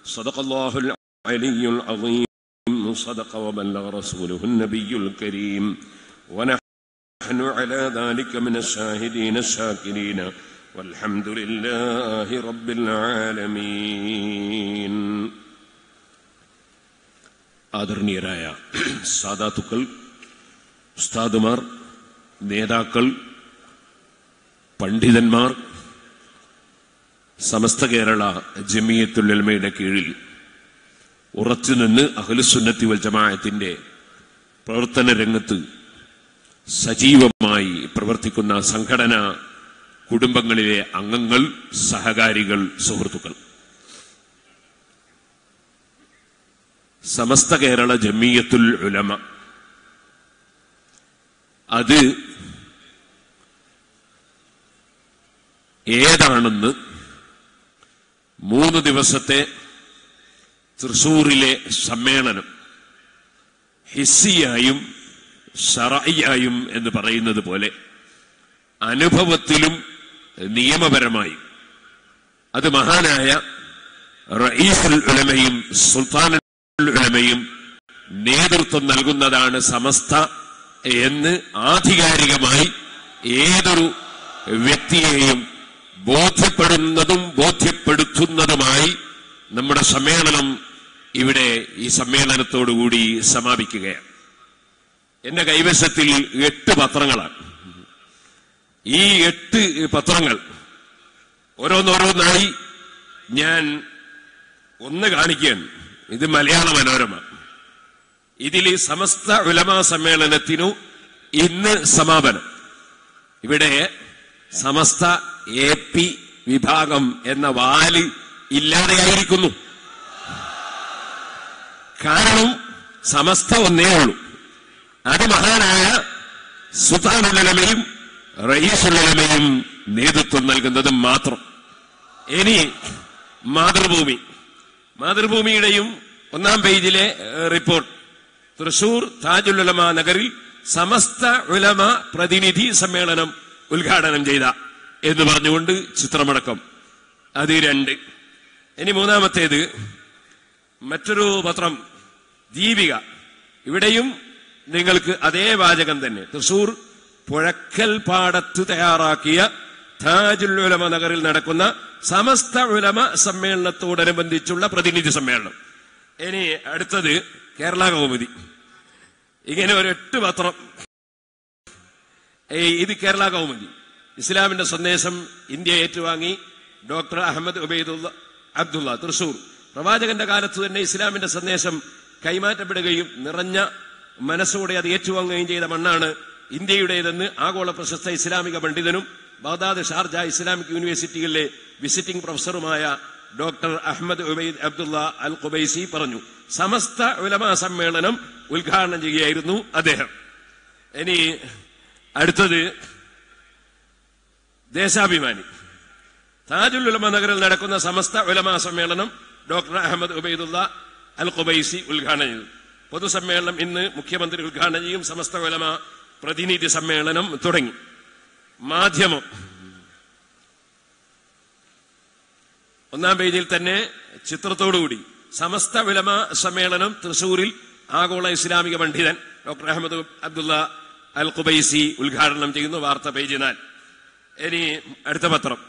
صدق الله العلي العظيم صدق وبلغ رسوله النبي الكريم ونحن على ذلك من الشاهدين الشاكرين والحمد لله رب العالمين ആദരണീയരായ സാദാത്തുക്കൾ ഉസ്താദുമാർ നേതാക്കൾ പണ്ഡിതന്മാർ സമസ്ത കേരള ജമിയത്തുല്ലമയുടെ കീഴിൽ ഉറച്ചുനിന്ന് അഖിലുസുന്നത്തി വൽ ജമാഅത്തിന്റെ പ്രവർത്തന രംഗത്ത് സജീവമായി പ്രവർത്തിക്കുന്ന സംഘടന കുടുംബങ്ങളിലെ അംഗങ്ങൾ സഹകാരികൾ സുഹൃത്തുക്കൾ സമസ്ത കേരള ജമിയത്തുൽ ഉലമ അത് ഏതാണെന്ന് മൂന്ന് ദിവസത്തെ തൃശൂരിലെ സമ്മേളനം ഹിസ്സിയായും ഷറായിയായും എന്ന് പറയുന്നത് പോലെ അനുഭവത്തിലും നിയമപരമായും അത് മഹാനായ റയീസുൽ ഉലമയും സുൽത്താനുൽ ഉലമയും നേതൃത്വം നൽകുന്നതാണ് സമസ്ത എന്ന് ആധികാരികമായി ഏതൊരു വ്യക്തിയെയും ബോധ്യപ്പെടുന്നതും ബോധ്യപ്പെടുത്തുന്നതുമായി നമ്മുടെ സമ്മേളനം ഇവിടെ ഈ സമ്മേളനത്തോടുകൂടി സമാപിക്കുകയാണ് എന്റെ കൈവശത്തിൽ എട്ട് പത്രങ്ങളാണ് ഈ എട്ട് പത്രങ്ങൾ ഓരോന്നോരോന്നായി ഞാൻ ഒന്ന് കാണിക്കുകയാണ് ഇത് മലയാള മനോരമ ഇതിൽ സമസ്ത ഉലമാ സമ്മേളനത്തിനു ഇന്ന് സമാപനം ഇവിടെ സമസ്ത എ പി വിഭാഗം എന്ന വാല് ഇല്ലാതെയായിരിക്കുന്നു കാരണം സമസ്ത ഒന്നേ ഉള്ളൂ അത് മഹാനായ സുൽത്താനുലമയും റയീസുലമയും നേതൃത്വം നൽകുന്നത് മാത്രം ഇനി മാതൃഭൂമി മാതൃഭൂമിയുടെയും ഒന്നാം പേജിലെ ഏഹ്, റിപ്പോർട്ട് തൃശൂർ താജുലുലമ നഗറിൽ സമസ്ത ഉലമ പ്രതിനിധി സമ്മേളനം ഉദ്ഘാടനം ചെയ്ത എന്ന് പറഞ്ഞുകൊണ്ട് ചിത്രമടക്കം അത് രണ്ട് ഇനി മൂന്നാമത്തേത് മറ്റൊരു പത്രം ദീപിക ഇവിടെയും നിങ്ങൾക്ക് അതേ വാചകം തന്നെ തൃശൂർ പുഴക്കൽ പാടത്ത് തയ്യാറാക്കിയ താജുൽ ഉലമ നഗറിൽ നടക്കുന്ന സമസ്ത ഉലമ സമ്മേളനത്തോടനുബന്ധിച്ചുള്ള പ്രതിനിധി സമ്മേളനം ഇനി അടുത്തത് കേരള കൗമുദി ഇങ്ങനെ ഒരു എട്ട് പത്രം ഏയ് ഇത് കേരള കൗമുദി ഇസ്ലാമിന്റെ സന്ദേശം ഇന്ത്യ ഏറ്റുവാങ്ങി doctor Ahmed Ubaidulla Abdulla Thrissur പ്രവാചകന്റെ കാലത്ത് തന്നെ ഇസ്ലാമിന്റെ സന്ദേശം കൈമാറ്റപ്പെടുകയും നിറഞ്ഞ മനസ്സോടെ അത് ഏറ്റുവാങ്ങുകയും ചെയ്ത മണ്ണാണ് ഇന്ത്യയുടേതെന്ന് ആഗോള പ്രശസ്ത ഇസ്ലാമിക പണ്ഡിതനും ബാഗ്ദാദ് ഷാർജ ഇസ്ലാമിക് യൂണിവേഴ്സിറ്റികളിലെ വിസിറ്റിംഗ് പ്രൊഫസറുമായ doctor Ahmed Ubaid Abdulla Al Khubaisi പറഞ്ഞു സമസ്ത ഉലമാ സമ്മേളനം ഉദ്ഘാടനം ചെയ്യുകയായിരുന്നു അദ്ദേഹം ഇനി അടുത്തത് ദേശാഭിമാനി താജുൽ ഉലമ നഗറിൽ നടക്കുന്ന സമസ്ത ഉലമാ സമ്മേളനം doctor Ahmed Ubaidulla Al Khubaisi ഉദ്ഘാടനം ചെയ്തു പൊതുസമ്മേളനം ഇന്ന് മുഖ്യമന്ത്രി ഉദ്ഘാടനം ചെയ്യും സമസ്ത ഉലമ പ്രതിനിധി സമ്മേളനം തുടങ്ങി മാധ്യമം ഒന്നാം പേജിൽ തന്നെ ചിത്രത്തോടുകൂടി സമസ്ത വിലമ സമ്മേളനം തൃശൂരിൽ ആഗോള ഇസ്ലാമിക പണ്ഡിതൻ doctor Ahmed Abdulla Al Khubaisi ഉദ്ഘാടനം ചെയ്യുന്നു വാർത്ത പേജ് നാല് ഇനി അടുത്ത പത്രം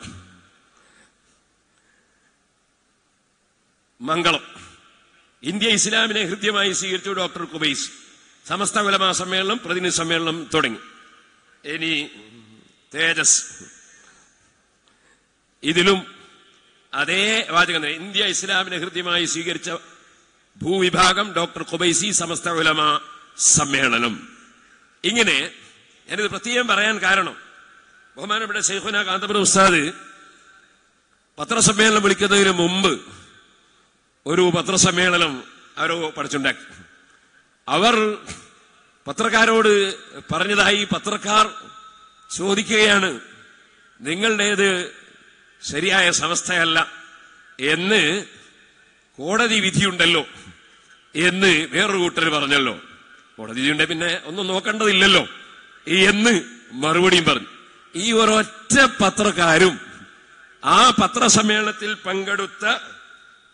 മംഗളം ഇന്ത്യ ഇസ്ലാമിനെ ഹൃദ്യമായി സ്വീകരിച്ചു ഡോക്ടർ കുബൈസ് സമസ്ത ഉലമാ സമ്മേളനം പ്രതിനിധി സമ്മേളനം തുടങ്ങി ഇനി തേജസ് ഇതിലും അതേ വാചകം തന്നെ ഇന്ത്യ ഇസ്ലാമിനെ ഹൃദ്യമായി സ്വീകരിച്ച ഭൂവിഭാഗം ഡോക്ടർ കുബൈസി സമസ്ത ഉലമ സമ്മേളനം ഇങ്ങനെ ഞാനിത് പ്രത്യേകം പറയാൻ കാരണം ബഹുമാനപ്പെട്ട ഷെയ്ഖുന കാന്തപുരം ഉസ്താദ് പത്രസമ്മേളനം വിളിക്കുന്നതിന് മുമ്പ് ഒരു പത്രസമ്മേളനം ആരോ പഠിച്ചുണ്ടാക്കി അവർ പത്രക്കാരോട് പറഞ്ഞതായി പത്രക്കാർ ചോദിക്കുകയാണ് നിങ്ങളുടേത് ശരിയായ സമസ്തയല്ല എന്ന് കോടതി വിധിയുണ്ടല്ലോ എന്ന് വേറൊരു കൂട്ടർ പറഞ്ഞല്ലോ കോടതി വിധിയുണ്ടെ പിന്നെ ഒന്നും നോക്കേണ്ടതില്ലല്ലോ എന്ന് മറുപടിയും പറഞ്ഞു ഈ ഒരൊറ്റ പത്രക്കാരും ആ പത്രസമ്മേളനത്തിൽ പങ്കെടുത്ത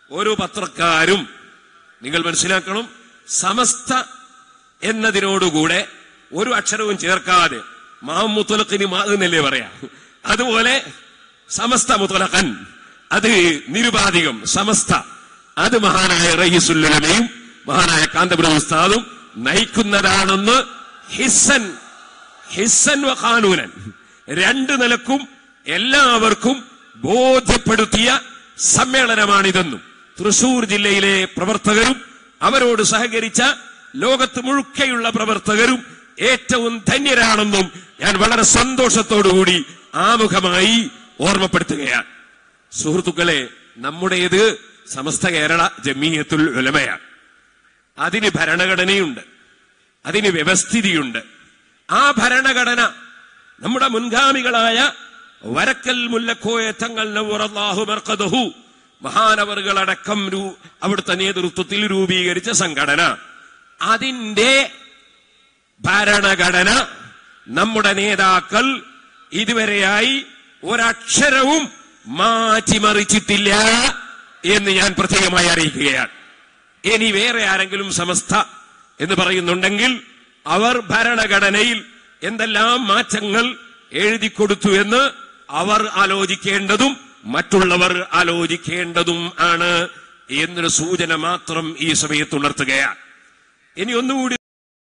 ഓരോ പത്രക്കാരും നിങ്ങൾ മനസ്സിലാക്കണം സമസ്ത എന്നതിനോടുകൂടെ ഒരു അക്ഷരവും ചേർക്കാതെ മാമുത്തുലക്കിന് മാ എന്നല്ലേ പറയാ അതുപോലെ സമസ്ത മുത്തലഖൻ അത് നിരുപാധികം സമസ്ത അത് മഹാനായ റയീസുല്ലമയും മഹാനായ കാന്തപുരം ഉസ്താദും നയിക്കുന്നതാണെന്ന് ഹിസ്സൻ ഹിസ്സൻ വ ഖാനൂനൻ രണ്ട് നിലക്കും എല്ലാവർക്കും ബോധ്യപ്പെടുത്തിയ സമ്മേളനമാണിതെന്നും തൃശൂർ ജില്ലയിലെ പ്രവർത്തകരും അവരോട് സഹകരിച്ച ലോകത്ത് മുഴുക്കെയുള്ള പ്രവർത്തകരും ഏറ്റവും ധന്യരാണെന്നും ഞാൻ വളരെ സന്തോഷത്തോടുകൂടി ആമുഖമായി ഓർമ്മപ്പെടുത്തുകയാണ് സുഹൃത്തുക്കളെ നമ്മുടേത് സമസ്ത കേരള ജമീയത്തുൽ ഉലമയാണ് അതിന് ഭരണഘടനയുണ്ട് അതിന് വ്യവസ്ഥിതിയുണ്ട് ആ ഭരണഘടന നമ്മുടെ മുൻഗാമികളായ വരക്കൽ മുല്ലക്കോയ തങ്ങൾ നവ്വറല്ലാഹു മർക്കദഹു മഹാനവറുകളടക്കം രൂ- അവിടുത്തെ നേതൃത്വത്തിൽ രൂപീകരിച്ച സംഘടന അതിന്റെ ഭരണഘടന നമ്മുടെ നേതാക്കൾ ഇതുവരെയായി ഒരക്ഷരവും മാറ്റിമറിച്ചിട്ടില്ല എന്ന് ഞാൻ പ്രത്യേകമായി അറിയിക്കുകയാണ് ഇനി വേറെ ആരെങ്കിലും സമസ്ത എന്ന് പറയുന്നുണ്ടെങ്കിൽ അവർ ഭരണഘടനയിൽ എന്തെല്ലാം മാറ്റങ്ങൾ എഴുതി കൊടുത്തു എന്ന് അവർ ആലോചിക്കേണ്ടതും മറ്റുള്ളവർ ആലോചിക്കേണ്ടതും ആണ് എന്നൊരു സൂചന മാത്രം ഈ സമയത്ത് ഉണർത്തുകയാണ് ഇനി ഒന്നുകൂടി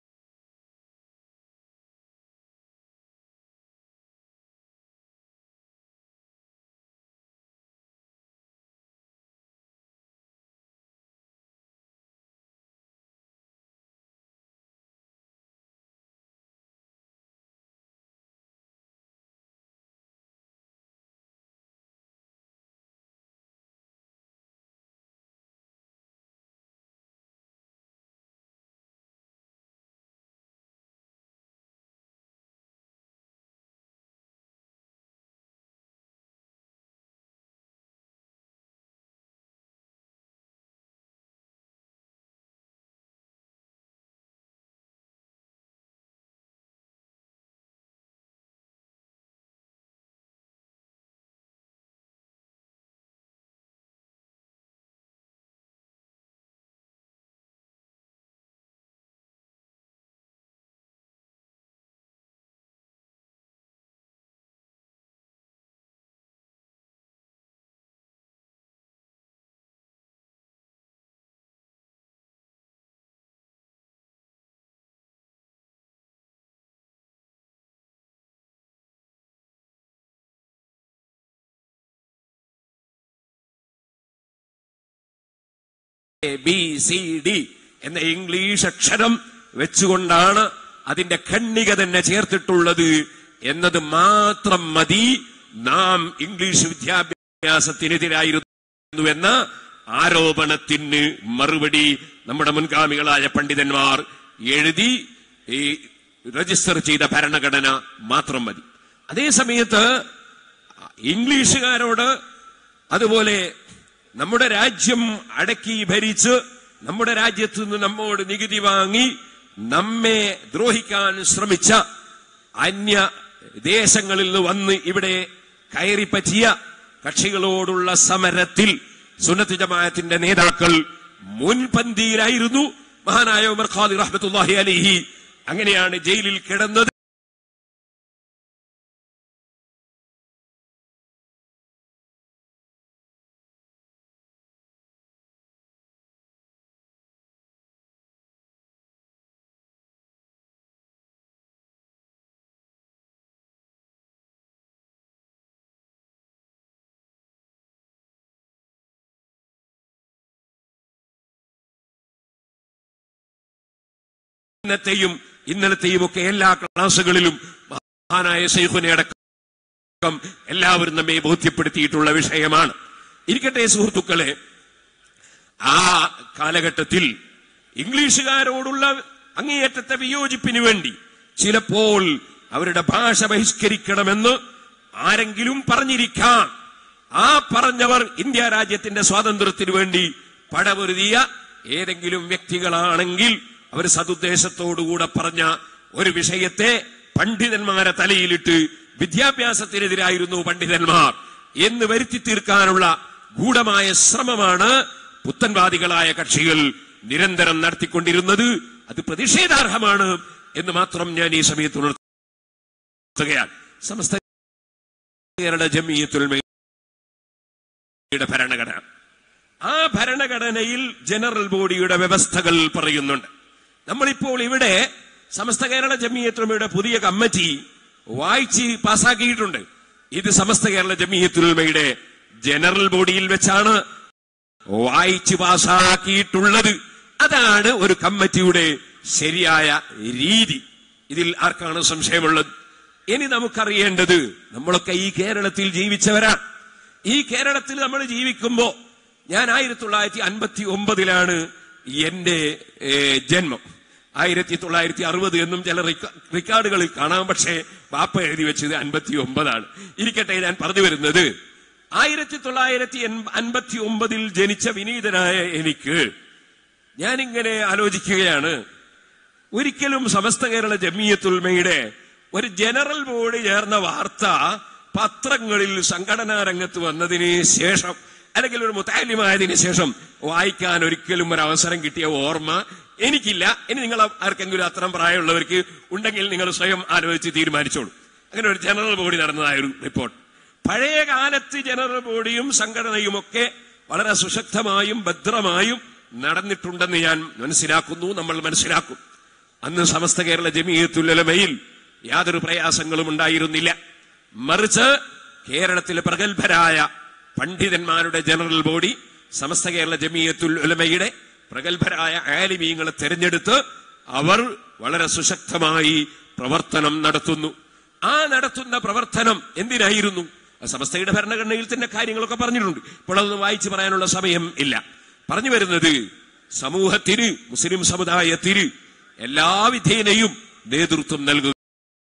എ ബി സി ഡി എന്ന ഇംഗ്ലീഷ് അക്ഷരം വെച്ചുകൊണ്ടാണ് അതിന്റെ ഖണ്ഡിക തന്നെ ചേർത്തിട്ടുള്ളത് എന്നത് മാത്രം മതി നാം ഇംഗ്ലീഷ് വിദ്യാഭ്യാസത്തിനെതിരായിരുന്നു എന്ന ആരോപണത്തിന് മറുപടി നമ്മുടെ മുൻഗാമികളായ പണ്ഡിതന്മാർ എഴുതി ഈ രജിസ്റ്റർ ചെയ്ത ഭരണഘടന മാത്രം മതി അതേ സമയത്ത് ഇംഗ്ലീഷുകാരോട് അതുപോലെ നമ്മുടെ രാജ്യം അടക്കി ഭരിച്ച് നമ്മുടെ രാജ്യത്ത് നിന്ന് നമ്മോട് നികുതി വാങ്ങി നമ്മെ ദ്രോഹിക്കാൻ ശ്രമിച്ച അന്യ ദേശങ്ങളിൽ നിന്ന് വന്ന് ഇവിടെ കയറിപ്പറ്റിയ കക്ഷികളോടുള്ള സമരത്തിൽ സുന്നത്ത് ജമാഅത്തിന്റെ നേതാക്കൾ മുൻപന്തിയിലായിരുന്നു മഹാനായ ഉമർ ഖാദി റഹ്മത്തുല്ലാഹി അലിഹി അങ്ങനെയാണ് ജയിലിൽ കിടന്നത് ഇന്നത്തെയും ഇന്നലത്തെയും ഒക്കെ എല്ലാ ക്ലാസുകളിലും മഹാനായ ശൈഖുനെ അടക്കം എല്ലാവരും നമ്മെ ബോധ്യപ്പെടുത്തിയിട്ടുള്ള വിഷയമാണ് ഇരിക്കട്ടെ സുഹൃത്തുക്കളെ ആ കാലഘട്ടത്തിൽ ഇംഗ്ലീഷുകാരോടുള്ള അങ്ങേയറ്റത്തെ വിയോജിപ്പിന് വേണ്ടി ചിലപ്പോൾ അവരുടെ ഭാഷ ബഹിഷ്കരിക്കണമെന്ന് ആരെങ്കിലും പറഞ്ഞിരിക്കാം ആ പറഞ്ഞവർ ഇന്ത്യ രാജ്യത്തിന്റെ സ്വാതന്ത്ര്യത്തിനു വേണ്ടി പടപൊരുതിയ ഏതെങ്കിലും വ്യക്തികളാണെങ്കിൽ അവർ സതുദ്ദേശത്തോടുകൂടെ പറഞ്ഞ ഒരു വിഷയത്തെ പണ്ഡിതന്മാരെ തലയിലിട്ട് വിദ്യാഭ്യാസത്തിനെതിരായിരുന്നു പണ്ഡിതന്മാർ എന്ന് വരുത്തി തീർക്കാനുള്ള ഗൂഢമായ ശ്രമമാണ് പുത്തൻവാദികളായ കക്ഷികൾ നിരന്തരം നടത്തിക്കൊണ്ടിരുന്നത് അത് പ്രതിഷേധാർഹമാണ് എന്ന് മാത്രം ഞാൻ ഈ സമയത്ത് ഉണർത്തുകയാണ് സമസ്ത കേരള ജമീയത്തുൽമയുടെ ഭരണഘടന ആ ഭരണഘടനയിൽ ജനറൽ ബോഡിയുടെ വ്യവസ്ഥകൾ പറയുന്നുണ്ട് നമ്മളിപ്പോൾ ഇവിടെ സമസ്ത കേരള ജമീയത്തുൽമയുടെ പുതിയ കമ്മിറ്റി വായിച്ച് പാസാക്കിയിട്ടുണ്ട് ഇത് സമസ്ത കേരള ജമീയത്തുൽമയുടെ ജനറൽ ബോഡിയിൽ വെച്ചാണ് വായിച്ച് പാസാക്കിയിട്ടുള്ളത് അതാണ് ഒരു കമ്മിറ്റിയുടെ ശരിയായ രീതി ഇതിൽ ആർക്കാണ് സംശയമുള്ളത് ഇനി നമുക്കറിയേണ്ടത് നമ്മളൊക്കെ ഈ കേരളത്തിൽ ജീവിച്ചവരാണ് ഈ കേരളത്തിൽ നമ്മൾ ജീവിക്കുമ്പോ ഞാൻ ആയിരത്തി തൊള്ളായിരത്തി അൻപത്തി ഒമ്പതിലാണ് എന്റെ ഏ, ജന്മം ആയിരത്തി തൊള്ളായിരത്തി അറുപത് എന്നും ചില റിക്ക- റിക്കാർഡുകളിൽ കാണാം പക്ഷേ ബാപ്പ എഴുതി വെച്ചത് അൻപത്തി ഒമ്പതാണ് ഇരിക്കട്ടെ ഞാൻ പറഞ്ഞു വരുന്നത് ആയിരത്തി തൊള്ളായിരത്തി അൻപത്തി ഒമ്പതിൽ ജനിച്ച വിനീതനായ എനിക്ക് ഞാനിങ്ങനെ ആലോചിക്കുകയാണ് ഒരിക്കലും സമസ്ത കേരള ജമിയത്തുൽമയുടെ ഒരു ജനറൽ ബോഡി ചേർന്ന വാർത്ത പത്രങ്ങളിൽ സംഘടനാ രംഗത്ത് വന്നതിന് ശേഷം അല്ലെങ്കിൽ ഒരു മുത്താലിമായതിനു ശേഷം വായിക്കാൻ ഒരിക്കലും ഒരു അവസരം കിട്ടിയ ഓർമ്മ എനിക്കില്ല ഇനി നിങ്ങൾ ആർക്കെങ്കിലും അത്തരം പ്രായമുള്ളവർക്ക് ഉണ്ടെങ്കിൽ നിങ്ങൾ സ്വയം ആലോചിച്ച് തീരുമാനിച്ചോളൂ അങ്ങനെ ഒരു ജനറൽ ബോഡി നടന്നതായ ഒരു റിപ്പോർട്ട് പഴയ കാലത്ത് ജനറൽ ബോഡിയും സംഘടനയും ഒക്കെ വളരെ സുശക്തമായും ഭദ്രമായും നടന്നിട്ടുണ്ടെന്ന് ഞാൻ മനസ്സിലാക്കുന്നു നമ്മൾ മനസ്സിലാക്കും അന്ന് സമസ്ത കേരള ജമീയത്തുലമയിൽ യാതൊരു പ്രയാസങ്ങളും ഉണ്ടായിരുന്നില്ല മറിച്ച് കേരളത്തിലെ പ്രഗത്ഭരായ പണ്ഡിതന്മാരുടെ ജനറൽ ബോഡി സമസ്ത കേരള ജമീയത്തുൽ ഉലമയുടെ പ്രഗത്ഭരായ ആലിമീങ്ങളെ തെരഞ്ഞെടുത്ത് അവർ വളരെ സുശക്തമായി പ്രവർത്തനം നടത്തുന്നു ആ നടത്തുന്ന പ്രവർത്തനം എന്തിനായിരുന്നു അത് സമസ്തയുടെ ഭരണഘടനയിൽ തന്നെ കാര്യങ്ങളൊക്കെ പറഞ്ഞിട്ടുണ്ട് ഇപ്പോൾ അതൊന്നും വായിച്ചു പറയാനുള്ള സമയം ഇല്ല പറഞ്ഞു വരുന്നത് സമൂഹത്തിന് മുസ്ലിം സമുദായത്തിന് എല്ലാ വിധേനയും നേതൃത്വം നൽകുക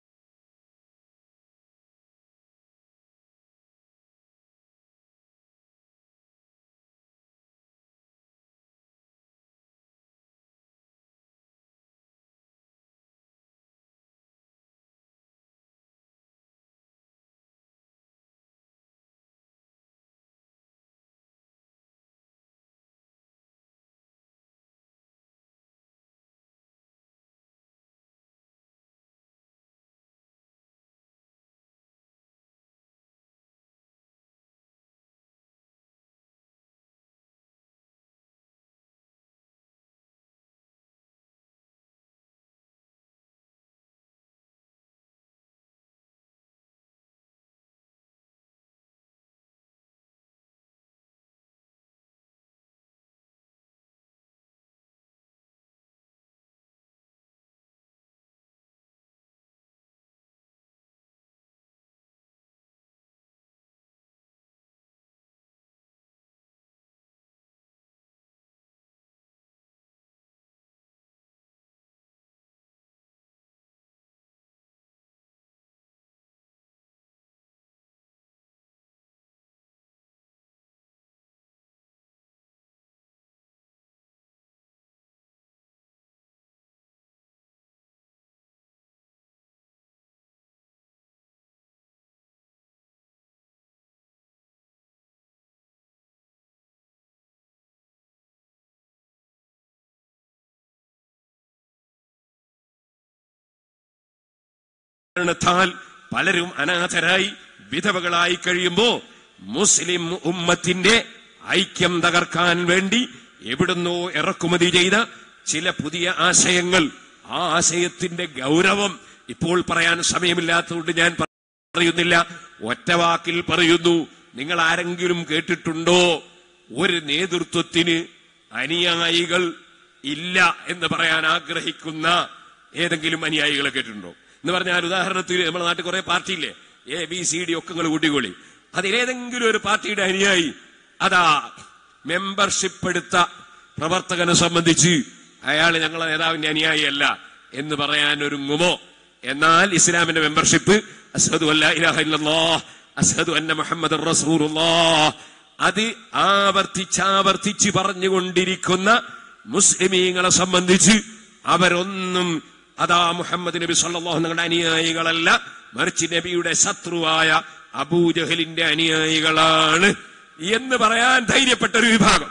കാരണത്താൽ പലരും അനാഥരായി വിധവകളായി കഴിയുമ്പോ മുസ്ലിം ഉമ്മത്തിന്റെ ഐക്യം തകർക്കാൻ വേണ്ടി എവിടുന്നോ ഇറക്കുമതി ചെയ്ത ചില പുതിയ ആശയങ്ങൾ ആ ആശയത്തിന്റെ ഗൗരവം ഇപ്പോൾ പറയാൻ സമയമില്ലാത്തതുകൊണ്ട് ഞാൻ പറയുന്നില്ല ഒറ്റവാക്കിൽ പറയുന്നു നിങ്ങൾ ആരെങ്കിലും കേട്ടിട്ടുണ്ടോ ഒരു നേതൃത്വത്തിന് അനുയായികൾ ഇല്ല എന്ന് പറയാൻ ആഗ്രഹിക്കുന്ന ഏതെങ്കിലും അനുയായികളെ കേട്ടിട്ടുണ്ടോ എന്ന് പറഞ്ഞാൽ ഉദാഹരണത്തിന് നമ്മുടെ നാട്ടിൽ കുറെ പാർട്ടിയില്ലേ എ ബി സി ഡി ഒക്കെ നിങ്ങൾ കൂട്ടിക്കോളി അതിലേതെങ്കിലും ഒരു പാർട്ടിയുടെ അനുയായി അതാ മെമ്പർഷിപ്പ് എടുത്ത പ്രവർത്തകനെ സംബന്ധിച്ച് അയാൾ ഞങ്ങളെ നേതാവിന്റെ അനുയായിയല്ല എന്ന് പറയാൻ ഒരുങ്ങുമോ എന്നാൽ ഇസ്ലാമിന്റെ മെമ്പർഷിപ്പ് അസ്ഹദു അല്ലാ ഇലാഹ ഇല്ലല്ലാഹ് അസ്ഹദു അന്ന മുഹമ്മദ് റസൂലുള്ളാഹ് അത് ആവർത്തിച്ചാവർത്തിച്ച് പറഞ്ഞുകൊണ്ടിരിക്കുന്ന മുസ്ലിമീങ്ങളെ സംബന്ധിച്ച് അവരൊന്നും അതാ മുഹമ്മദ് നബി സല്ലല്ലാഹു നിങ്ങളുടെ അനുയായികളല്ല മറിച്ച് നബിയുടെ ശത്രുവായ അബൂജഹലിന്റെ അനുയായികളാണ് എന്ന് പറയാൻ ധൈര്യപ്പെട്ട ഒരു വിഭാഗം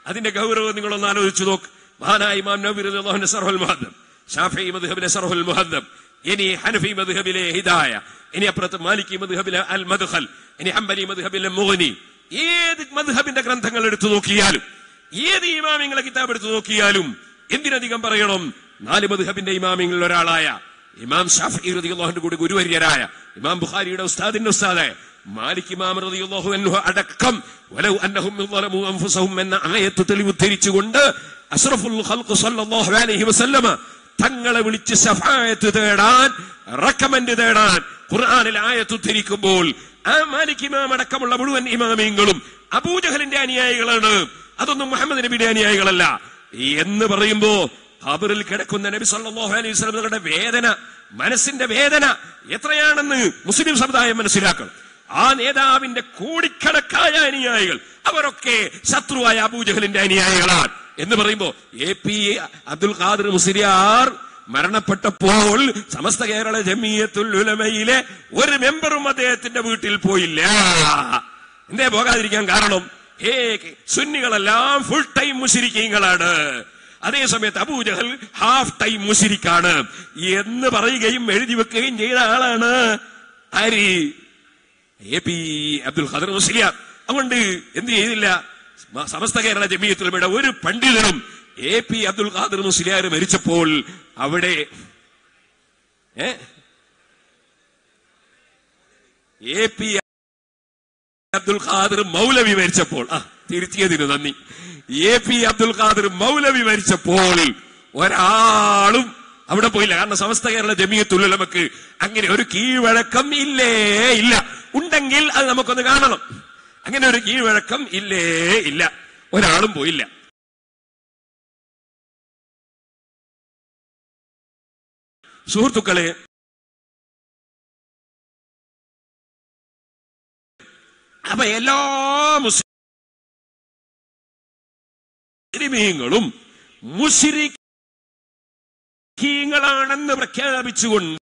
അതിന്റെ ഗൗരവം നിങ്ങളൊന്ന് ആലോചിച്ചു നോക്ക് മഹാനായ ഇമാം നബി റളിയല്ലാഹുവിന്റെ സർഹുൽ മുഹദ്ദം ഷാഫി മദ്ഹബിലെ സർഹുൽ മുഹദ്ദം ഇനി ഹനഫി മദ്ഹബിലെ ഹിദായ ഇനി അപ്പുറത്ത് മാലിക്കി മദ്ഹബിലെ അൽ മദ്ഖൽ ഇനി ഹംബലി മദ്ഹബിലെ മുഗ്നി ഏത് മദ്ഹബിന്റെ ഗ്രന്ഥങ്ങൾ എടുത്തു നോക്കിയാലും ഏത് ഇമാമിങ്ങളെ കിതാബ് എടുത്തു നോക്കിയാലും എന്തിനധികം പറയണം നാല് മദ്ഹബിന്റെ ഇമാമിങ്ങളിൽ ഒരാളായ ഇമാം ഷാഫി റളിയല്ലാഹുവിന്റെ കൂടി ഗുരുവര്യരായ ഇമാം ബുഖാരിയുടെ ഉസ്താദിന്റെ ഉസ്താദായ മാലിക് ഇമാം റളിയല്ലാഹു അൻഹു അടക്കം വലൗ അന്നഹും ളലമു അൻഫുസഹും എന്ന ആയത്ത് തെളിവ് ഉദ്ധരിച്ചുകൊണ്ട് അഷ്റഫുൽ ഖൽഖ് സല്ലല്ലാഹു അലൈഹി വസല്ലമ തങ്ങളെ വിളിച്ച് ശഫായത്ത് തേടാൻ റെക്കമെന്റ് തേടാൻ ഖുർആനിൽ ആയത്ത് ഉദ്ധരിക്കുമ്പോൾ ആ മാലിക് ഇമാം അടക്കമുള്ള മുഴുവൻ ഇമാമിങ്ങളും അബൂജഹലിന്റെ അനുയായികളാണ് അതൊന്നും മുഹമ്മദ് നബിയുടെ അനുയായികളല്ല എന്ന് പറയുമ്പോ ഖബറിൽ കിടക്കുന്ന നബി സല്ലല്ലാഹു അലൈഹി വസല്ലം തങ്ങളുടെ വേദന മനസ്സിന്റെ വേദന എത്രയാണെന്ന് മുസ്ലിം സമുദായം മനസ്സിലാക്കണം ആ നേതാവിന്റെ കോടിക്കണക്കായ അനുയായികൾ അവരൊക്കെ ശത്രുവായ അബൂജഹലിന്റെ അനുയായികളാണ് എന്ന് പറയുമ്പോ എ പി അബ്ദുൽ ഖാദർ മുസ്ലിയാർ മരണപ്പെട്ടപ്പോൾ സമസ്ത കേരള ജമീയത്തുൽ ഉലമയിലെ ഒരു മെമ്പറും അദ്ദേഹത്തിന്റെ വീട്ടിൽ പോയില്ല എന്തേ പോകാതിരിക്കാൻ കാരണം ഹേ സുന്നികളെല്ലാം ഫുൾ ടൈം മുഷിരിക്കീങ്ങളാണ് അതേസമയത്ത് അബൂജഹൽ ഹാഫ് ടൈം മുഷിരിക്കാണ് എന്ന് പറയുകയും എഴുതി വെക്കുകയും ചെയ്ത ആളാണ് ആര് എ പി അബ്ദുൽ ഖദർ മുസ്ലിയാർ അതുകൊണ്ട് എന്ത് ചെയ്തില്ല മ- സമസ്ത കേരള ജമീയത്തുലമയുടെ ഒരു പണ്ഡിതനും എ പി അബ്ദുൽ ഖാദർ മുസ്ലിയാർ മരിച്ചപ്പോൾ അവിടെ A A P Abdul Khader Maulavi മരിച്ചപ്പോൾ ആ തിരുത്തിയതിന് നന്ദി എ പി അബ്ദുൽ ഖാദർ മൗലവി മരിച്ചപ്പോൾ ഒരാളും അവിടെ പോയില്ല കാരണം സമസ്ത കേരള ജമീയത്തുലമക്ക് അങ്ങനെ ഒരു കീഴ്വഴക്കം ഇല്ലേ ഇല്ല ഉണ്ടെങ്കിൽ അത് നമുക്കൊന്ന് കാണണം അങ്ങനെ ഒരു കീഴ്വഴക്കം ഇല്ലേ ഇല്ല ഒരാളും പോയില്ല സുഹൃത്തുക്കളെ അപ്പൊ എല്ലാ മുസ്ലിമീങ്ങളും മുസ്ലിഖീങ്ങളാണെന്ന് പ്രഖ്യാപിച്ചുകൊണ്ട്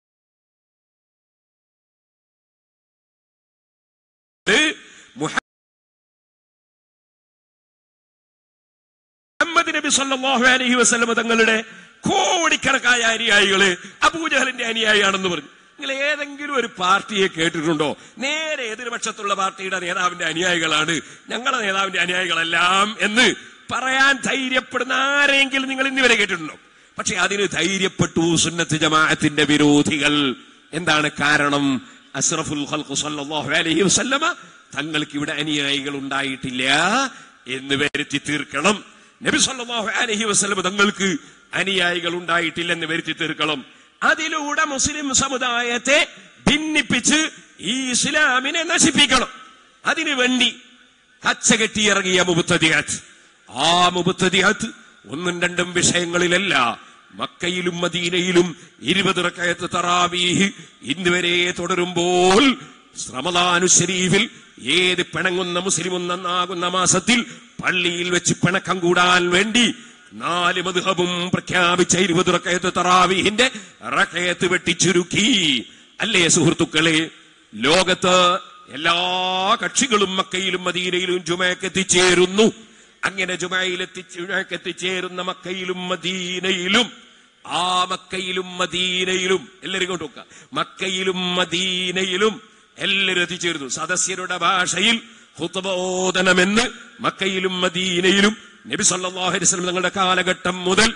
മുഹമ്മദ് നബി സല്ലല്ലാഹു അലൈഹി വസല്ലം തങ്ങളുടെ കോടിക്കണക്കായ അനുയായികള് അബൂജഹലിന്റെ അനുയായിയാണെന്ന് പറഞ്ഞു നിങ്ങൾ ഏതെങ്കിലും ഒരു പാർട്ടിയെ കേട്ടിട്ടുണ്ടോ നേരെ എതിർപക്ഷത്തുള്ള പാർട്ടിയുടെ നേതാവിന്റെ അനുയായികളാണ് ഞങ്ങളുടെ നേതാവിന്റെ അനുയായികളെല്ലാം എന്ന് പറയാൻ ധൈര്യപ്പെടുന്ന ആരെങ്കിലും നിങ്ങൾ ഇന്നുവരെ കേട്ടിട്ടുണ്ടോ പക്ഷെ അതിന് ധൈര്യപ്പെട്ടു സുന്നത്ത് ജമാഅത്തിന്റെ വിരോധികൾ എന്താണ് കാരണം അസ്റഫുൽ ഖൽഖ് സല്ലല്ലാഹു അലൈഹി വസല്ലമ തങ്ങൾക്ക് ഇവിടെ അനുയായികൾ ഉണ്ടായിട്ടില്ല എന്ന് വരുത്തി തീർക്കണം നബി സല്ലല്ലാഹു അലൈഹി വസല്ലമ തങ്ങൾക്ക് അനുയായികൾ ഉണ്ടായിട്ടില്ലെന്ന് വരുത്തി തീർക്കണം അതിലൂടെ മുസ്ലിം സമുദായത്തെ ഭിന്നിപ്പിച്ച് ഈ ഇസ്ലാമിനെ നശിപ്പിക്കണം അതിനുവേണ്ടി കച്ചകെട്ടിയിറങ്ങിയ മുബത്തതിയാത്ത് ആ മുബത്തതിയാത്ത് ഒന്നും രണ്ടും വിഷയങ്ങളിലല്ല മക്കയിലും മദീനയിലും ഇരുപത് റക്കയത്ത് തറാവീഹ് ഇന്നുവരെ തുടരുമ്പോൾ റമദാനു ശരീഫിൽ ഏത് പിണങ്ങുന്ന മുസ്ലിമും നന്നാകുന്ന മാസത്തിൽ പള്ളിയിൽ വെച്ച് പിണക്കം കൂടാൻ വേണ്ടി നാല് മധുഹബും പ്രഖ്യാപിച്ച ഇരുപത് റക്കയത്ത് തറാവീഹിന്റെ റക്കയത്ത് വെട്ടിച്ചുരുക്കി അല്ലേ സുഹൃത്തുക്കളെ ലോകത്ത് എല്ലാ കക്ഷികളും മക്കയിലും മദീനയിലും ജുമയ്ക്ക് എത്തിച്ചേരുന്നു അങ്ങനെ ജുമയിൽ എത്തിച്ച് എത്തിച്ചേരുന്ന മക്കയിലും മദീനയിലും ആ മക്കയിലും മദീനയിലും എല്ലാവരും ഇങ്ങോട്ട് നോക്കുക മക്കയിലും മദീനയിലും എല്ലാവരും എത്തിച്ചേരുന്നു സദസ്യരുടെ ഭാഷയിൽ ഹുതബോധനമെന്ന് മക്കയിലും മദീനയിലും നബി സല്ലല്ലാഹു അലൈഹി വസല്ലം തങ്ങളുടെ കാലഘട്ടം മുതൽ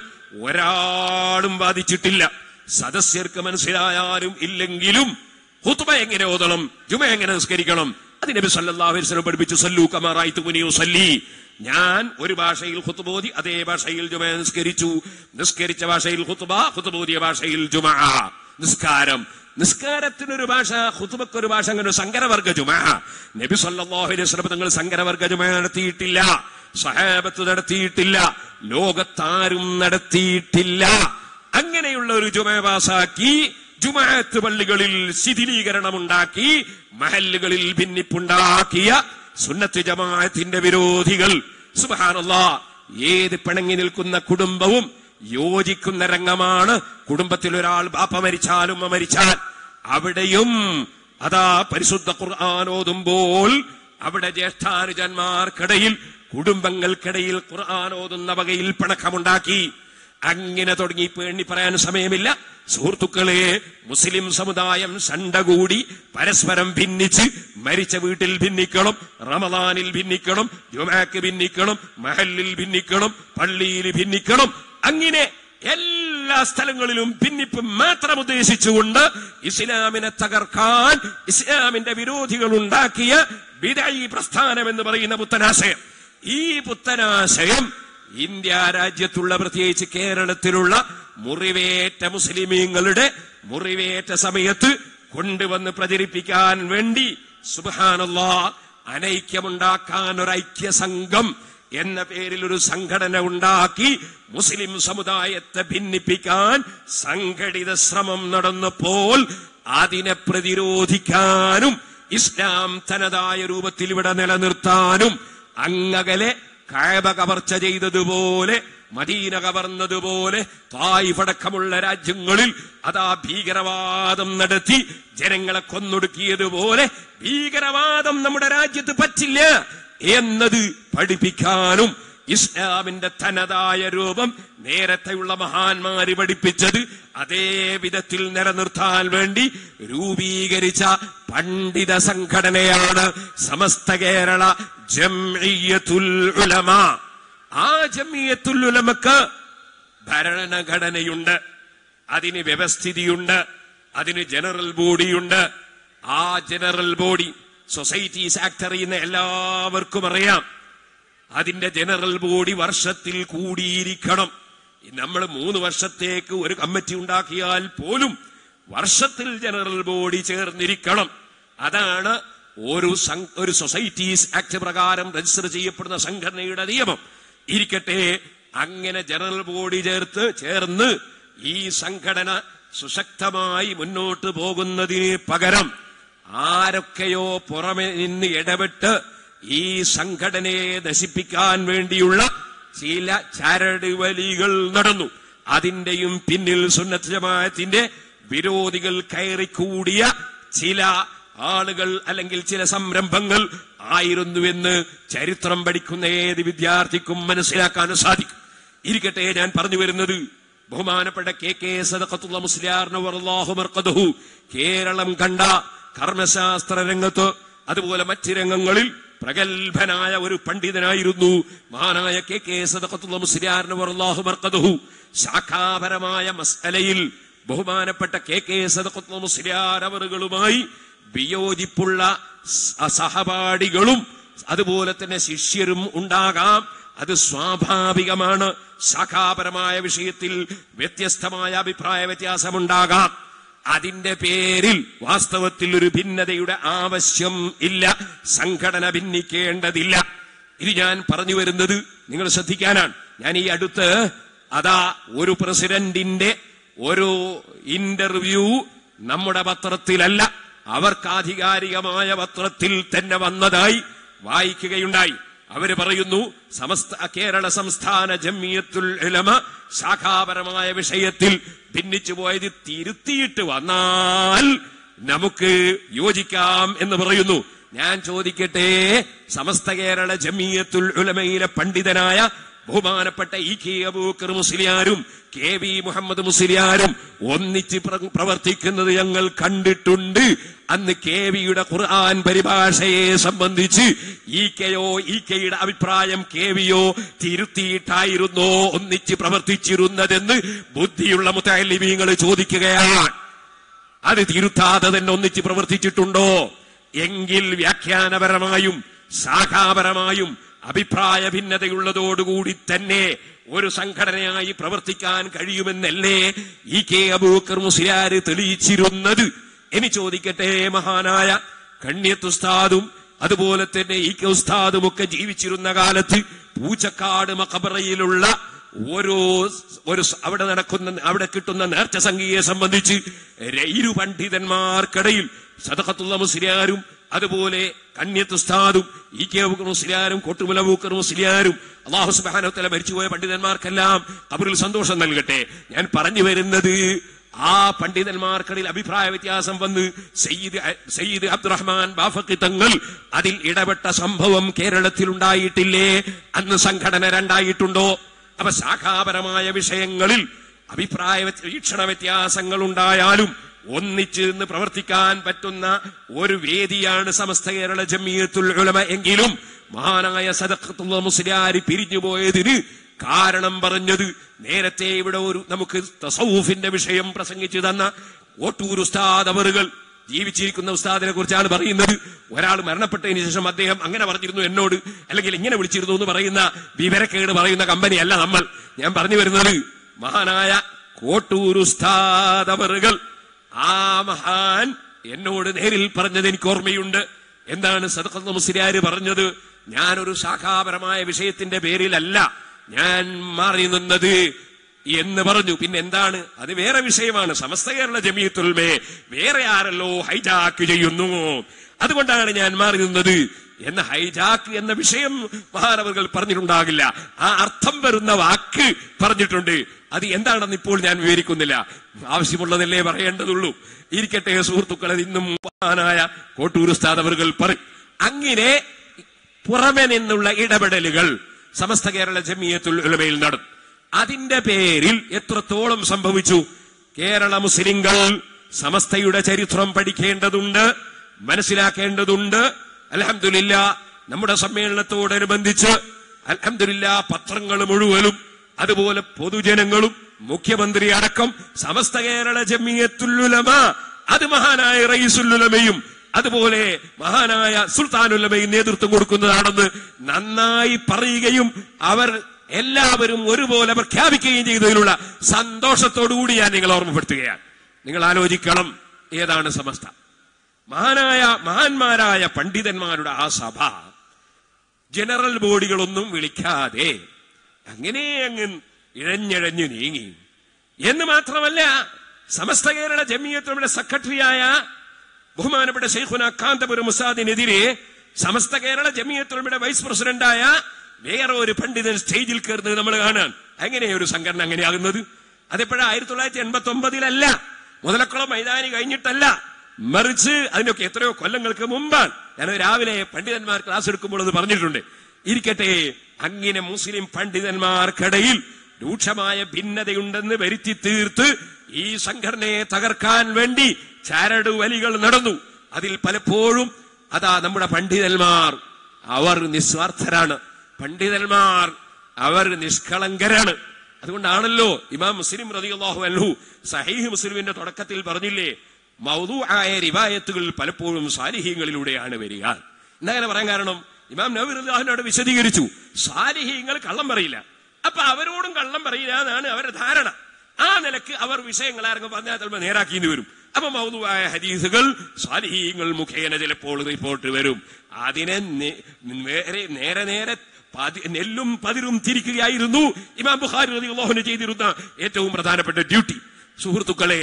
ഒരാളും ബാധിച്ചിട്ടില്ല സദസ്യർക്ക് മനസ്സിലായാലും ഇല്ലെങ്കിലും ഹുത്തുബ എങ്ങനെ ഓതണം ജുമ എങ്ങനെ നിസ്കരിക്കണം അത് നബി സല്ലല്ലാഹു അലൈഹി വസല്ലം പഠിപ്പിച്ചു സല്ലു കമാറായിത്തുമുനി സല്ലി ഞാൻ ഒരു ഭാഷയിൽ ഖുത്ബോധി അതേ ഭാഷയിൽ ജുമ നിസ്കരിച്ചു നിസ്കരിച്ച ഭാഷയിൽ ഖുത്ബ ഖുത്ബോധിയ ഭാഷയിൽ ജുമ നിസ്കാരം നിസ്കാരത്തിനൊരു ഭാഷ ഖുത്ബക്കൊരു ഭാഷ അങ്ങനെ ഒരു സങ്കരവർഗ ജുമ നബി സല്ലല്ലാഹു അലൈഹി വസല്ലം തങ്ങൾ സങ്കരവർഗ ജുമ നടത്തിയിട്ടില്ല സഹാബത്ത് നടത്തിയിട്ടില്ല ലോകത്താരും നടത്തിയിട്ടില്ല അങ്ങനെയുള്ള ഒരു ജുമ പാസാക്കി ജുമാഅത്ത് പള്ളികളിൽ ശിഥിലീകരണമുണ്ടാക്കി മഹല്ലുകളിൽ ഭിന്നിപ്പുണ്ടാക്കിയ സുന്നത്ത് ജമാഅത്തിന്റെ വിരോധികൾ സുബഹാനല്ലാ ഏത് പിണങ്ങി നിൽക്കുന്ന കുടുംബവും യോജിക്കുന്ന രംഗമാണ് കുടുംബത്തിൽ ഒരാൾ ബാപ്പ മരിച്ചാലും ഉമ്മ മരിച്ചാൽ അവിടെയും അതാ പരിശുദ്ധ ഖുർആൻ ഓതുമ്പോൾ അവിടെ ജ്യേഷ്ഠാനുജന്മാർക്കിടയിൽ കുടുംബങ്ങൾക്കിടയിൽ ഖുർആൻ ഓതുന്ന വകയിൽ പിണക്കമുണ്ടാക്കി അങ്ങനെ തുടങ്ങി ഇപ്പൊ എണ്ണി പറയാൻ സമയമില്ല സുഹൃത്തുക്കളെ മുസ്ലിം സമുദായം ശണ്ട കൂടി പരസ്പരം ഭിന്നിച്ച് മരിച്ച വീട്ടിൽ ഭിന്നിക്കണം റമദാനിൽ ഭിന്നിക്കണം ജുമാക്ക് ഭിന്നിക്കണം മഹലിൽ ഭിന്നിക്കണം പള്ളിയിൽ ഭിന്നിക്കണം അങ്ങനെ എല്ലാ സ്ഥലങ്ങളിലും ഭിന്നിപ്പ് മാത്രം ഉദ്ദേശിച്ചുകൊണ്ട് ഇസ്ലാമിനെ തകർക്കാൻ ഇസ്ലാമിന്റെ വിരോധികൾ ഉണ്ടാക്കിയ വിദയി പ്രസ്ഥാനം എന്ന് പറയുന്ന പുത്തനാശയം ഈ പുത്തനാശയം ഇന്ത്യ രാജ്യത്തുള്ള പ്രത്യേകിച്ച് കേരളത്തിലുള്ള മുറിവേറ്റ മുസ്ലിമീങ്ങളുടെ മുറിവേറ്റ സമയത്ത് കൊണ്ടുവന്ന് പ്രചരിപ്പിക്കാൻ വേണ്ടി സുബാനല്ലാ അനൈക്യമുണ്ടാക്കാൻ ഒരു ഐക്യ സംഘം എന്ന പേരിൽ ഒരു സംഘടന ഉണ്ടാക്കി മുസ്ലിം സമുദായത്തെ ഭിന്നിപ്പിക്കാൻ സംഘടിത ശ്രമം നടന്നപ്പോൾ അതിനെ പ്രതിരോധിക്കാനും ഇസ്ലാം തനതായ രൂപത്തിൽ ഇവിടെ നിലനിർത്താനും അങ്ങകലെ കഴബ കവർച്ച ചെയ്തതുപോലെ മദീന കവർന്നതുപോലെ തായിഫടക്കമുള്ള രാജ്യങ്ങളിൽ അതാ ഭീകരവാദം നടത്തി ജനങ്ങളെ കൊന്നൊടുക്കിയതുപോലെ ഭീകരവാദം നമ്മുടെ രാജ്യത്ത് പറ്റില്ല എന്നത് പഠിപ്പിക്കാനും ഇസ്ലാമിന്റെ തനതായ രൂപം നേരത്തെയുള്ള മഹാന്മാര് പഠിപ്പിച്ചത് അതേ വിധത്തിൽ നിലനിർത്താൻ വേണ്ടി രൂപീകരിച്ച പണ്ഡിത സംഘടനയാണ് സമസ്ത കേരള ജംഇയ്യത്തുൽ ഉലമ ആ ജമിയത്തുൽ ഉലമക്ക് ഭരണഘടനയുണ്ട് അതിന് വ്യവസ്ഥിതിയുണ്ട് അതിന് ജനറൽ ബോഡിയുണ്ട് ആ ജനറൽ ബോഡി സൊസൈറ്റീസ് ആക്ട് അറിയുന്ന എല്ലാവർക്കും അറിയാം അതിന്റെ ജനറൽ ബോഡി വർഷത്തിൽ കൂടിയിരിക്കണം നമ്മൾ മൂന്ന് വർഷത്തേക്ക് ഒരു കമ്മിറ്റി ഉണ്ടാക്കിയാൽ പോലും വർഷത്തിൽ ജനറൽ ബോഡി ചേർന്നിരിക്കണം അതാണ് ഒരു സം- ഒരു സൊസൈറ്റീസ് ആക്ട് പ്രകാരം രജിസ്റ്റർ ചെയ്യപ്പെടുന്ന സംഘടനയുടെ നിയമം ഇരിക്കട്ടെ അങ്ങനെ ജനറൽ ബോഡി ചേർത്ത് ചേർന്ന് ഈ സംഘടന സുശക്തമായി മുന്നോട്ട് പോകുന്നതിന് പകരം ആരൊക്കെയോ പുറമെ നിന്ന് ഇടപെട്ട് ഈ സംഘടനയെ നശിപ്പിക്കാൻ വേണ്ടിയുള്ള ചില ചരടുവലികൾ നടന്നു അതിന്റെയും പിന്നിൽ സുന്നത്ത് ജമാഅത്തിന്റെ വിരോധികൾ കയറിക്കൂടിയ ചില ആളുകൾ അല്ലെങ്കിൽ ചില സംരംഭങ്ങൾ ആയിരുന്നുവെന്ന് ചരിത്രം പഠിക്കുന്ന ഏത് വിദ്യാർത്ഥിക്കും മനസ്സിലാക്കാൻ സാധിക്കും ഇരിക്കട്ടെ ഞാൻ പറഞ്ഞു വരുന്നത് ബഹുമാനപ്പെട്ട കെ കെ സദഖത്തുള്ള മുസ്ലിയാർഹു കേരളം കണ്ട കർമ്മശാസ്ത്ര രംഗത്ത് അതുപോലെ മറ്റ് രംഗങ്ങളിൽ പ്രഗത്ഭനായ ഒരു പണ്ഡിതനായിരുന്നു മഹാനായ കെ കെ സദഖത്തുള്ള മുസ്ലിയാർഹു ശാഖാപരമായ മസ്അലയിൽ ബഹുമാനപ്പെട്ട കെ കെ സദഖത്തുള്ള മുസ്ലിയാർ അവറുകളുമായി വിയോജിപ്പുള്ള സ- സഹപാഠികളും അതുപോലെ തന്നെ ശിഷ്യരും ഉണ്ടാകാം അത് സ്വാഭാവികമാണ് ശാഖാപരമായ വിഷയത്തിൽ വ്യത്യസ്തമായ അഭിപ്രായ വ്യത്യാസമുണ്ടാകാം അതിന്റെ പേരിൽ വാസ്തവത്തിൽ ഒരു ഭിന്നതയുടെ ആവശ്യം ഇല്ല സംഘടന ഭിന്നിക്കേണ്ടതില്ല ഇത് ഞാൻ പറഞ്ഞു വരുന്നത് നിങ്ങൾ ശ്രദ്ധിക്കാനാണ് ഞാൻ ഈ അടുത്ത് അതാ ഒരു പ്രസിഡന്റിന്റെ ഒരു ഇന്റർവ്യൂ നമ്മുടെ പത്രത്തിലല്ല അവർക്ക് ആധികാരികമായ പത്രത്തിൽ തന്നെ വന്നതായി വായിക്കുകയുണ്ടായി അവര് പറയുന്നു സമസ്ത കേരള സംസ്ഥാന ജമ്മിയത്തുൽ ഇലമ ശാഖാപരമായ വിഷയത്തിൽ ഭിന്നിച്ചു പോയത് തിരുത്തിയിട്ട് വന്നാൽ നമുക്ക് യോജിക്കാം എന്ന് പറയുന്നു ഞാൻ ചോദിക്കട്ടെ സമസ്ത കേരള ജമിയത്തുൽ ഉലമയിലെ പണ്ഡിതനായ ബഹുമാനപ്പെട്ട ഇ കെ അബൂക്കർ മുസ്ലിയാരും കെ വി മുഹമ്മദ് മുസ്ലിയാരും ഒന്നിച്ച് പ്ര- പ്രവർത്തിക്കുന്നത് ഞങ്ങൾ കണ്ടിട്ടുണ്ട് അന്ന് കെ വിയുടെ ഖുർആൻ പരിഭാഷയെ സംബന്ധിച്ച് ഇ കെയോ ഇ കെയുടെ അഭിപ്രായം കെ വിയോ തിരുത്തിയിട്ടായിരുന്നോ ഒന്നിച്ച് പ്രവർത്തിച്ചിരുന്നതെന്ന് ബുദ്ധിയുള്ള മുത്തലിമീങ്ങൾ ചോദിക്കുകയാണ് അത് തിരുത്താതെ തന്നെ ഒന്നിച്ച് പ്രവർത്തിച്ചിട്ടുണ്ടോ എങ്കിൽ വ്യാഖ്യാനപരമായും ശാഖാപരമായും അഭിപ്രായ ഭിന്നതയുള്ളതോടുകൂടി തന്നെ ഒരു സംഘടനയായി പ്രവർത്തിക്കാൻ കഴിയുമെന്നല്ലേ ഈ കെ അബൂക്കർ മുസ്ലിയാര് തെളിയിച്ചിരുന്നത് ഇനി ചോദിക്കട്ടെ മഹാനായ കണ്യത്തുസ്താദും അതുപോലെ തന്നെ ഈ കെ ഉസ്താദും ഒക്കെ ജീവിച്ചിരുന്ന കാലത്ത് പൂച്ചക്കാട് മക്കബറയിലുള്ള ഓരോ ഒരു സ- അവിടെ നടക്കുന്ന അവിടെ കിട്ടുന്ന നേർച്ച സംഖ്യയെ സംബന്ധിച്ച് ര- ഇരു പണ്ഡിതന്മാർക്കിടയിൽ സദഖത്തുള്ള മുസ്ലിയാരും അതുപോലെ കന്യത്തുസ്താദും ഇ കെ അബൂക്കർ മുസ്ലിയാരും കൊട്ടുമുല ബൂക്കർ മുസ്ലിയാരും അള്ളാഹു സുബാനോത്തല മരിച്ചുപോയ പണ്ഡിതന്മാർക്കെല്ലാം അവരിൽ സന്തോഷം നൽകട്ടെ ഞാൻ പറഞ്ഞു വരുന്നത് ആ പണ്ഡിതന്മാർക്കിടയിൽ അഭിപ്രായ വ്യത്യാസം വന്ന് സയ്യിദ് അ- സയ്യിദ് അബ്ദുറഹ്മാൻ ബാഫക്കി തങ്ങൾ അതിൽ ഇടപെട്ട സംഭവം കേരളത്തിൽ ഉണ്ടായിട്ടില്ലേ അന്ന് സംഘടന രണ്ടായിട്ടുണ്ടോ അപ്പൊ ശാഖാപരമായ വിഷയങ്ങളിൽ അഭിപ്രായ വ്യത്യ- വീക്ഷണ വ്യത്യാസങ്ങൾ ഉണ്ടായാലും ഒന്നിച്ച് നിന്ന് പ്രവർത്തിക്കാൻ പറ്റുന്ന ഒരു വേദിയാണ് സമസ്ത കേരള ജമിയത്തുൽ ഉലമ എങ്കിലും മഹാനായ സദഖത്തുള്ള മുസ്ലിയാരി പിരിഞ്ഞുപോയതിന് കാരണം പറഞ്ഞത് നേരത്തെ ഇവിടെ ഒരു നമുക്ക് തസൗഫിന്റെ വിഷയം പ്രസംഗിച്ചു തന്ന ഓട്ടൂർ ഉസ്താദ് അവറുകൾ ജീവിച്ചിരിക്കുന്ന ഉസ്താദിനെ കുറിച്ചാണ് പറയുന്നത് ഒരാൾ മരണപ്പെട്ടതിന് ശേഷം അദ്ദേഹം അങ്ങനെ പറഞ്ഞിരുന്നു എന്നോട് അല്ലെങ്കിൽ ഇങ്ങനെ വിളിച്ചിരുന്നു എന്ന് പറയുന്ന വിവരക്കേട് പറയുന്ന കമ്പനിയല്ല നമ്മൾ ഞാൻ പറഞ്ഞു വരുന്നത് മഹാനായ കോട്ടൂർ ഉസ്താദ് അവറുകൾ ആ മഹാൻ എന്നോട് നേരിൽ പറഞ്ഞത് എനിക്ക് ഓർമ്മയുണ്ട് എന്താണ് സദഖത്ത് മുസ്ലിയാര് പറഞ്ഞത് ഞാനൊരു ശാഖാപരമായ വിഷയത്തിന്റെ പേരിലല്ല ഞാൻ മാറി നിന്നത് എന്ന് പറഞ്ഞു പിന്നെ എന്താണ് അത് വേറെ വിഷയമാണ് സമസ്ത കേരള ജമീത്തുൽമേ വേറെ ആരല്ലോ ഹൈജാക്ക് ചെയ്യുന്നു അതുകൊണ്ടാണ് ഞാൻ മാറി നിന്നത് എന്ന ഹൈജാക്ക് എന്ന വിഷയം മഹാനവറുകൾ പറഞ്ഞിട്ടുണ്ടാകില്ല ആ അർത്ഥം വരുന്ന വാക്ക് പറഞ്ഞിട്ടുണ്ട് അത് എന്താണെന്ന് ഇപ്പോൾ ഞാൻ വിവരിക്കുന്നില്ല ആവശ്യമുള്ളതല്ലേ പറയേണ്ടതുള്ളൂ ഇരിക്കട്ടെ സുഹൃത്തുക്കളെ ഇന്നും മഹാനായ കോട്ടൂർ സ്ഥാനവറുകൾ പറയും അങ്ങനെ പുറമെ നിന്നുള്ള ഇടപെടലുകൾ സമസ്ത കേരള ജമിയത്തുൽ ഉലമയിൽ നടന്നു അതിന്റെ പേരിൽ എത്രത്തോളം സംഭവിച്ചു കേരള മുസ്ലിങ്ങൾ സമസ്തയുടെ ചരിത്രം പഠിക്കേണ്ടതുണ്ട് മനസ്സിലാക്കേണ്ടതുണ്ട് അലഹമില്ല നമ്മുടെ സമ്മേളനത്തോടനുബന്ധിച്ച് അലഹമില്ല പത്രങ്ങൾ മുഴുവനും അതുപോലെ പൊതുജനങ്ങളും മുഖ്യമന്ത്രി അടക്കം സമസ്ത കേരള ജമിയത്തുല്ലുലമ അത് മഹാനായ റയീസുല്ലുലമയും അതുപോലെ മഹാനായ സുൽത്താനുല്ലമയും നേതൃത്വം കൊടുക്കുന്നതാണെന്ന് നന്നായി പറയുകയും അവർ എല്ലാവരും ഒരുപോലെ പ്രഖ്യാപിക്കുകയും ചെയ്തതിലുള്ള സന്തോഷത്തോടുകൂടി ഞാൻ നിങ്ങളെ ഓർമ്മപ്പെടുത്തുകയാണ് നിങ്ങൾ ആലോചിക്കണം ഏതാണ് സമസ്ത മഹാനായ മഹാന്മാരായ പണ്ഡിതന്മാരുടെ ആ സഭ ജനറൽ ബോഡികളൊന്നും വിളിക്കാതെ അങ്ങനെ അങ്ങ് ഇഴഞ്ഞിഴഞ്ഞു നീങ്ങി എന്ന് മാത്രമല്ല സമസ്ത കേരള ജമിയത്തുകളുടെ സെക്രട്ടറിയായ ബഹുമാനപ്പെട്ട ഷെയ്ഖുന കാന്തപുരം മുസാദിനെതിരെ സമസ്ത കേരള ജമിയത്തുകളുടെ വൈസ് പ്രസിഡന്റായ വേറെ ഒരു പണ്ഡിതൻ സ്റ്റേജിൽ കയറുന്നത് നമ്മൾ കാണാൻ എങ്ങനെയാ ഒരു സംഘടന അങ്ങനെയാകുന്നത് അതെപ്പോഴാ ആയിരത്തി തൊള്ളായിരത്തി എൺപത്തി ഒമ്പതിലല്ല മുതലക്കുളം മൈതാനി കഴിഞ്ഞിട്ടല്ല മറിച്ച് അതിനൊക്കെ എത്രയോ കൊല്ലങ്ങൾക്ക് മുമ്പാണ് ഞാൻ രാവിലെ പണ്ഡിതന്മാർ ക്ലാസ് എടുക്കുമ്പോൾ അത് പറഞ്ഞിട്ടുണ്ട് ഇരിക്കട്ടെ അങ്ങനെ മുസ്ലിം പണ്ഡിതന്മാർക്കിടയിൽ രൂക്ഷമായ ഭിന്നതയുണ്ടെന്ന് വരുത്തി തീർത്ത് ഈ സംഘടനയെ തകർക്കാൻ വേണ്ടി ചരടുവലികൾ നടന്നു അതിൽ പലപ്പോഴും അതാ നമ്മുടെ പണ്ഡിതന്മാർ അവർ നിസ്വാർത്ഥരാണ് പണ്ഡിതന്മാർ അവർ നിഷ്കളങ്കരാണ് അതുകൊണ്ടാണല്ലോ ഇമാം മുസ്ലിം റളിയല്ലാഹു അൻഹു സഹീഹ് മുസ്ലിമിന്റെ തുടക്കത്തിൽ പറഞ്ഞില്ലേ മൗദൂ ആയ റിവായത്തുകൾ പലപ്പോഴും സാലിഹ്യങ്ങളിലൂടെയാണ് വരിക എന്നങ്ങനെ പറയാൻ കാരണം ഇമാം നബി റളിയല്ലാഹുവിനോട് വിശദീകരിച്ചു സാലിഹ്യങ്ങൾ കള്ളം പറയില്ല അപ്പൊ അവരോടും കള്ളം പറയില്ല എന്നാണ് അവരുടെ ധാരണ ആ നിലക്ക് അവർ വിഷയങ്ങൾ ആരെങ്കിലും പറഞ്ഞാൽ ചിലപ്പോൾ നേരാക്കിന്ന് വരും അപ്പൊ മൗതുവായ ഹദീസുകൾ സാലിഹീങ്ങൾ മുഖേന ചിലപ്പോൾ റിപ്പോർട്ട് വരും അതിനെ നേ- നേരെ നേരെ നേരെ പതി- നെല്ലും പതിരും തിരിക്കുകയായിരുന്നു ഇമാം ബുഖാരി റളിയല്ലാഹു അൻഹു ചെയ്തിരുന്ന ഏറ്റവും പ്രധാനപ്പെട്ട ഡ്യൂട്ടി സുഹൃത്തുക്കളെ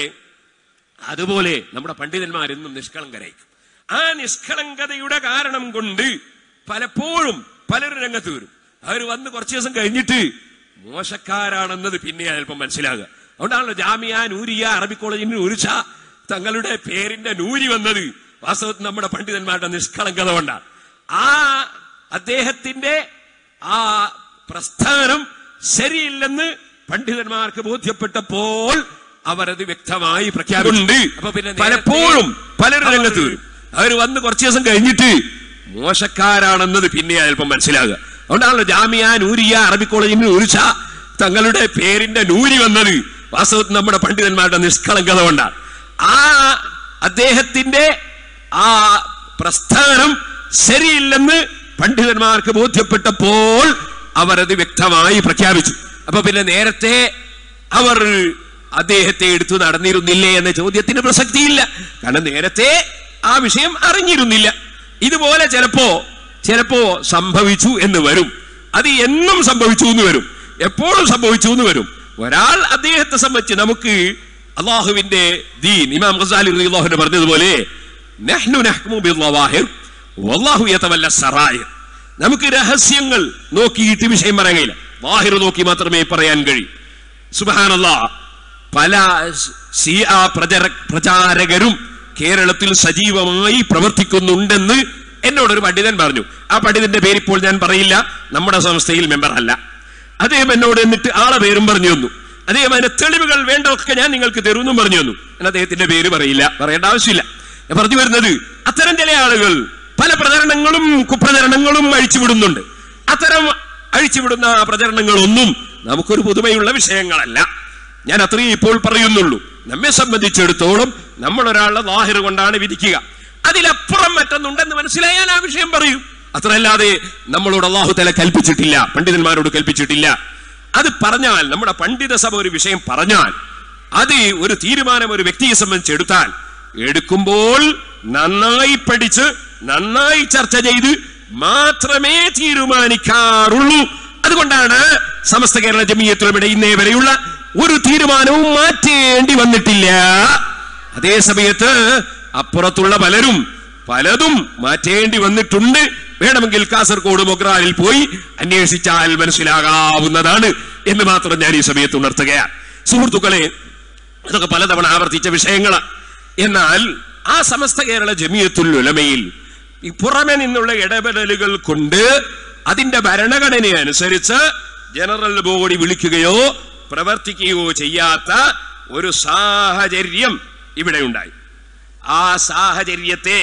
അതുപോലെ നമ്മുടെ പണ്ഡിതന്മാരെന്നും നിഷ്കളങ്കരായിരിക്കും ആ നിഷ്കളങ്കതയുടെ കാരണം കൊണ്ട് പലപ്പോഴും പലരും രംഗത്ത് വരും അവർ വന്ന് കുറച്ചു ദിവസം കഴിഞ്ഞിട്ട് മോശക്കാരാണെന്നത് പിന്നെ അല്പം മനസ്സിലാകുക അതുകൊണ്ടാണല്ലോ ജാമിയ നൂരിയ അറബി കോളേജിന് ഉരുച്ച തങ്ങളുടെ പേരിന്റെ നൂരി വന്നത് വാസ്തവത്തിൽ നമ്മുടെ പണ്ഡിതന്മാരുടെ നിഷ്കളങ്കത കൊണ്ടാണ് ആ അദ്ദേഹത്തിന്റെ ആ പ്രസ്ഥാനം ശരിയില്ലെന്ന് പണ്ഡിതന്മാർക്ക് ബോധ്യപ്പെട്ടപ്പോൾ അവരത് വ്യക്തമായി പ്രഖ്യാപിച്ചിട്ടുണ്ട് അപ്പൊ പിന്നെ പലപ്പോഴും പലരും രംഗത്ത് വരും അവർ വന്ന് കുറച്ചു ദിവസം കഴിഞ്ഞിട്ട് മോശക്കാരാണെന്നത് പിന്നെ അല്പം മനസ്സിലാകുക അതുകൊണ്ടാണല്ലോ ജാമിയ നൂരിയ അറബി കോളേജിന് ഉരുച്ച തങ്ങളുടെ പേരിന്റെ നൂരി വന്നത് വാസ്തവത്തിൽ നമ്മുടെ പണ്ഡിതന്മാരുടെ നിഷ്കളങ്കത കൊണ്ടാണ് ആ അദ്ദേഹത്തിന്റെ ആ പ്രസ്ഥാനം ശരിയില്ലെന്ന് പണ്ഡിതന്മാർക്ക് ബോധ്യപ്പെട്ടപ്പോൾ അവരത് വ്യക്തമായി പ്രഖ്യാപിച്ചു അപ്പൊ പിന്നെ നേരത്തെ അവർ അദ്ദേഹത്തെ എടുത്തു നടന്നിരുന്നില്ലേ എന്ന ചോദ്യത്തിന് പ്രസക്തിയില്ല കാരണം നേരത്തെ ആ വിഷയം അറിഞ്ഞിരുന്നില്ല ഇതുപോലെ ചിലപ്പോ ചിലപ്പോ സംഭവിച്ചു എന്ന് വരും അത് എന്നും സംഭവിച്ചു എന്ന് വരും എപ്പോഴും സംഭവിച്ചു എന്ന് വരും ഒരാൾ അദ്ദേഹത്തെ സംബന്ധിച്ച് നമുക്ക് അള്ളാഹുവിന്റെ ദീൻ ഇമാം ഖസാലി റളിയല്ലാഹു പറഞ്ഞതുപോലെ നഹ്നു നഹ്മു ബിദ്ദവാഹിർ വല്ലാഹു യതവല്ല സറായിർ നമുക്ക് രഹസ്യങ്ങൾ നോക്കിയിട്ട് വിഷയം പറയാൻ കഴിയില്ല വാഹിർ നോക്കി മാത്രമേ പറയാൻ കഴിയൂ സുബ്ഹാനല്ലാ പല ഷിയ പ്രചര പ്രചാരകരും കേരളത്തിൽ സജീവമായി പ്രവർത്തിക്കുന്നുണ്ടെന്ന് എന്നോടൊരു പണ്ഡിതൻ പറഞ്ഞു ആ പണ്ഡിതന്റെ പേര് ഇപ്പോൾ ഞാൻ പറയില്ല നമ്മുടെ സംസ്ഥയിൽ മെമ്പർ അല്ല അദ്ദേഹം എന്നോട് എന്നിട്ട് ആളെ പേരും പറഞ്ഞു തന്നു അദ്ദേഹം അതിന്റെ തെളിവുകൾ വേണ്ടതൊക്കെ ഞാൻ നിങ്ങൾക്ക് തരുമെന്നും പറഞ്ഞു തന്നു ഞാൻ അദ്ദേഹത്തിന്റെ പേര് പറയില്ല പറയേണ്ട ആവശ്യമില്ല ഞാൻ പറഞ്ഞു വരുന്നത് അത്തരം ചില ആളുകൾ പല പ്രചരണങ്ങളും കുപ്രചരണങ്ങളും അഴിച്ചുവിടുന്നുണ്ട് അത്തരം അഴിച്ചുവിടുന്ന ആ പ്രചരണങ്ങളൊന്നും നമുക്കൊരു പുതുമയുള്ള വിഷയങ്ങളല്ല ഞാൻ അത്രയും ഇപ്പോൾ പറയുന്നുള്ളൂ നമ്മെ സംബന്ധിച്ചിടത്തോളം നമ്മൾ ഒരാളുടെ ലാഹിർ കൊണ്ടാണ് വിധിക്കുക അതിലപ്പുറം മറ്റൊന്നുണ്ടെന്ന് മനസ്സിലായാൽ ആ വിഷയം പറയും അത്രയല്ലാതെ നമ്മളോട് അള്ളാഹു തല കൽപ്പിച്ചിട്ടില്ല പണ്ഡിതന്മാരോട് കൽപ്പിച്ചിട്ടില്ല അത് പറഞ്ഞാൽ നമ്മുടെ പണ്ഡിത സഭ ഒരു വിഷയം പറഞ്ഞാൽ അത് ഒരു തീരുമാനം ഒരു വ്യക്തിയെ സംബന്ധിച്ച് എടുത്താൽ എടുക്കുമ്പോൾ നന്നായി പഠിച്ച് നന്നായി ചർച്ച ചെയ്ത് മാത്രമേ തീരുമാനിക്കാറുള്ളൂ അതുകൊണ്ടാണ് സമസ്ത കേരള ജമീയത്തിലുമിടെ ഇന്നേ വരെയുള്ള ഒരു തീരുമാനവും മാറ്റേണ്ടി വന്നിട്ടില്ല അതേ സമയത്ത് അപ്പുറത്തുള്ള പലരും പലതും മാറ്റേണ്ടി വന്നിട്ടുണ്ട് വേണമെങ്കിൽ കാസർഗോഡ് മൊഗ്രാനിൽ പോയി അന്വേഷിച്ചാൽ മനസ്സിലാകാവുന്നതാണ് എന്ന് മാത്രം ഞാൻ ഈ സമയത്ത് ഉണർത്തുകയാണ് സുഹൃത്തുക്കളെ ഇതൊക്കെ പലതവണ ആവർത്തിച്ച വിഷയങ്ങളാണ് എന്നാൽ ആ സമസ്ത കേരള ജമിയത്തുൽ ഉലമയിൽ ഈ പുറമെ നിന്നുള്ള ഇടപെടലുകൾ കൊണ്ട് അതിന്റെ ഭരണഘടന അനുസരിച്ച് ജനറൽ ബോഡി വിളിക്കുകയോ പ്രവർത്തിക്കുകയോ ചെയ്യാത്ത ഒരു സാഹചര്യം ഇവിടെ ഉണ്ടായി ആ സാഹചര്യത്തെ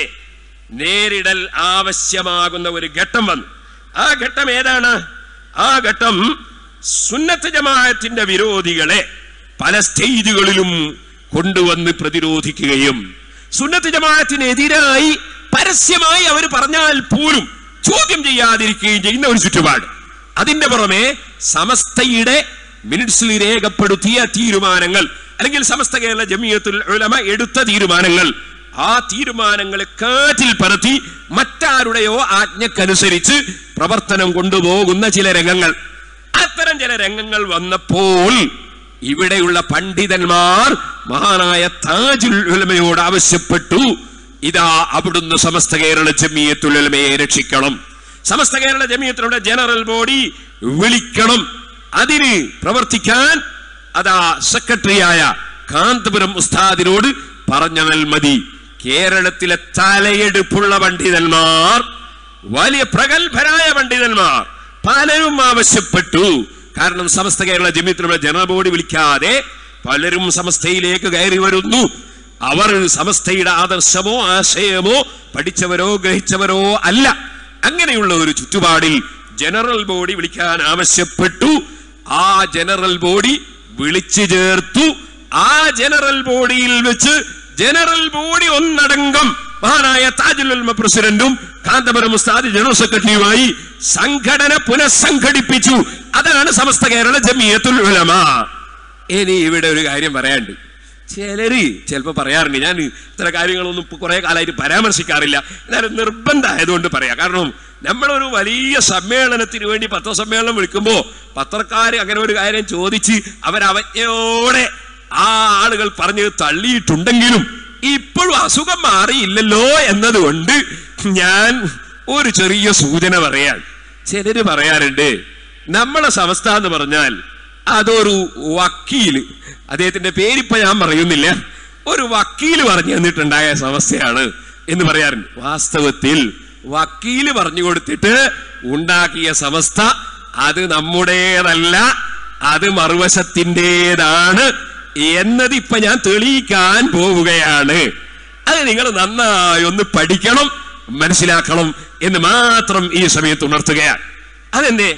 നേരിടൽ ആവശ്യമാകുന്ന ഒരു ഘട്ടം വന്നു ആ ഘട്ടം ഏതാണ് ആ ഘട്ടം സുന്നത്ത് ജമാഅത്തിന്റെ വിരോധികളെ പല സ്റ്റേജുകളിലും കൊണ്ടുവന്ന് പ്രതിരോധിക്കുകയും സുന്നത്ത് ജമാഅത്തിനെതിരായി പരസ്യമായി അവർ പറഞ്ഞാൽ പോലും ചോദ്യം ചെയ്യാതിരിക്കുകയും ചെയ്യുന്ന ഒരു ചുറ്റുപാട് അതിന്റെ പുറമെ സമസ്തയുടെ മിനിറ്റ്സിൽ രേഖപ്പെടുത്തിയ തീരുമാനങ്ങൾ അല്ലെങ്കിൽ സമസ്ത കേരള ജമിയത്തുൽ ഉലമ എടുത്ത തീരുമാനങ്ങൾ ആ തീരുമാനങ്ങളെ കാറ്റിൽ പറത്തി മറ്റാരുടെയോ ആജ്ഞക്കനുസരിച്ച് പ്രവർത്തനം കൊണ്ടുപോകുന്ന ചില രംഗങ്ങൾ അത്തരം ചില രംഗങ്ങൾ വന്നപ്പോൾ ഇവിടെയുള്ള പണ്ഡിതന്മാർ മഹാനായ താജുൽ ഉലമയോട് ആവശ്യപ്പെട്ടു ഇതാ അവിടുന്ന് സമസ്ത കേരള ജമിയത്തുൽ ഉലമയെ രക്ഷിക്കണം സമസ്ത കേരള ജമിയത്തിലുള്ള ജനറൽ ബോഡി വിളിക്കണം അതിന് പ്രവർത്തിക്കാൻ അതാ സെക്രട്ടറിയായ കാന്തപുരം ഉസ്താദിനോട് പറഞ്ഞാൽ മതി കേരളത്തിലെ തലയെടുപ്പുള്ള പണ്ഡിതന്മാർ വലിയ പ്രഗത്ഭരായ പണ്ഡിതന്മാർ പലരും ആവശ്യപ്പെട്ടു കാരണം സമസ്ത കേരള ജമിയത്തിലുള്ള ജനറൽ ബോഡി വിളിക്കാതെ പലരും സമസ്തയിലേക്ക് കയറി വരുന്നു അവർ സമസ്തയുടെ ആദർശമോ ആശയമോ പഠിച്ചവരോ ഗ്രഹിച്ചവരോ അല്ല അങ്ങനെയുള്ള ഒരു ചുറ്റുപാടിൽ ജനറൽ ബോഡി വിളിക്കാൻ ആവശ്യപ്പെട്ടു ആ ജനറൽ ബോഡി വിളിച്ചു ചേർത്തു ആ ജനറൽ ബോഡിയിൽ വെച്ച് ജനറൽ ബോഡി ഒന്നടങ്കം മഹാനായ താജുൽ ഉൽമ പ്രസിഡന്റും കാന്തപുരം ഉസ്താദ് ജനറൽ സെക്രട്ടറിയുമായി സംഘടന പുനഃസംഘടിപ്പിച്ചു അതാണ് സമസ്ത കേരള ജമിയത്തുൽ ഉലമ ഇനി ഇവിടെ ഒരു കാര്യം പറയാണ്ട് ചിലര് ചിലപ്പോ പറയാറുണ്ട് ഞാൻ ഇത്തരം കാര്യങ്ങളൊന്നും ഇപ്പൊ കുറെ കാലമായിട്ട് പരാമർശിക്കാറില്ല എന്നാലും നിർബന്ധമായതുകൊണ്ട് പറയാം കാരണം നമ്മളൊരു വലിയ സമ്മേളനത്തിന് വേണ്ടി പത്രസമ്മേളനം വിളിക്കുമ്പോ പത്രക്കാര് അങ്ങനെ ഒരു കാര്യം ചോദിച്ച് അവരവജ്ഞയോടെ ആ ആളുകൾ പറഞ്ഞ് തള്ളിയിട്ടുണ്ടെങ്കിലും ഇപ്പോഴും അസുഖം മാറിയില്ലല്ലോ എന്നതുകൊണ്ട് ഞാൻ ഒരു ചെറിയ സൂചന പറയാൻ ചിലര് പറയാറുണ്ട് നമ്മളെ സമസ്ത എന്ന് പറഞ്ഞാൽ അതൊരു വക്കീല് അദ്ദേഹത്തിന്റെ പേരിപ്പോ ഞാൻ പറയുന്നില്ല ഒരു വക്കീല് പറഞ്ഞു തന്നിട്ടുണ്ടായ സമസ്യയാണ് എന്ന് പറയാറുണ്ട് വാസ്തവത്തിൽ വക്കീല് പറഞ്ഞു കൊടുത്തിട്ട് ഉണ്ടാക്കിയ സമസ്ത അത് നമ്മുടേതല്ല അത് മറുവശത്തിൻ്റെതാണ് എന്നത് ഇപ്പൊ ഞാൻ തെളിയിക്കാൻ പോവുകയാണ് അത് നിങ്ങൾ നന്നായി ഒന്ന് പഠിക്കണം മനസ്സിലാക്കണം എന്ന് മാത്രം ഈ സമയത്ത് ഉണർത്തുകയാണ് അതെന്തേ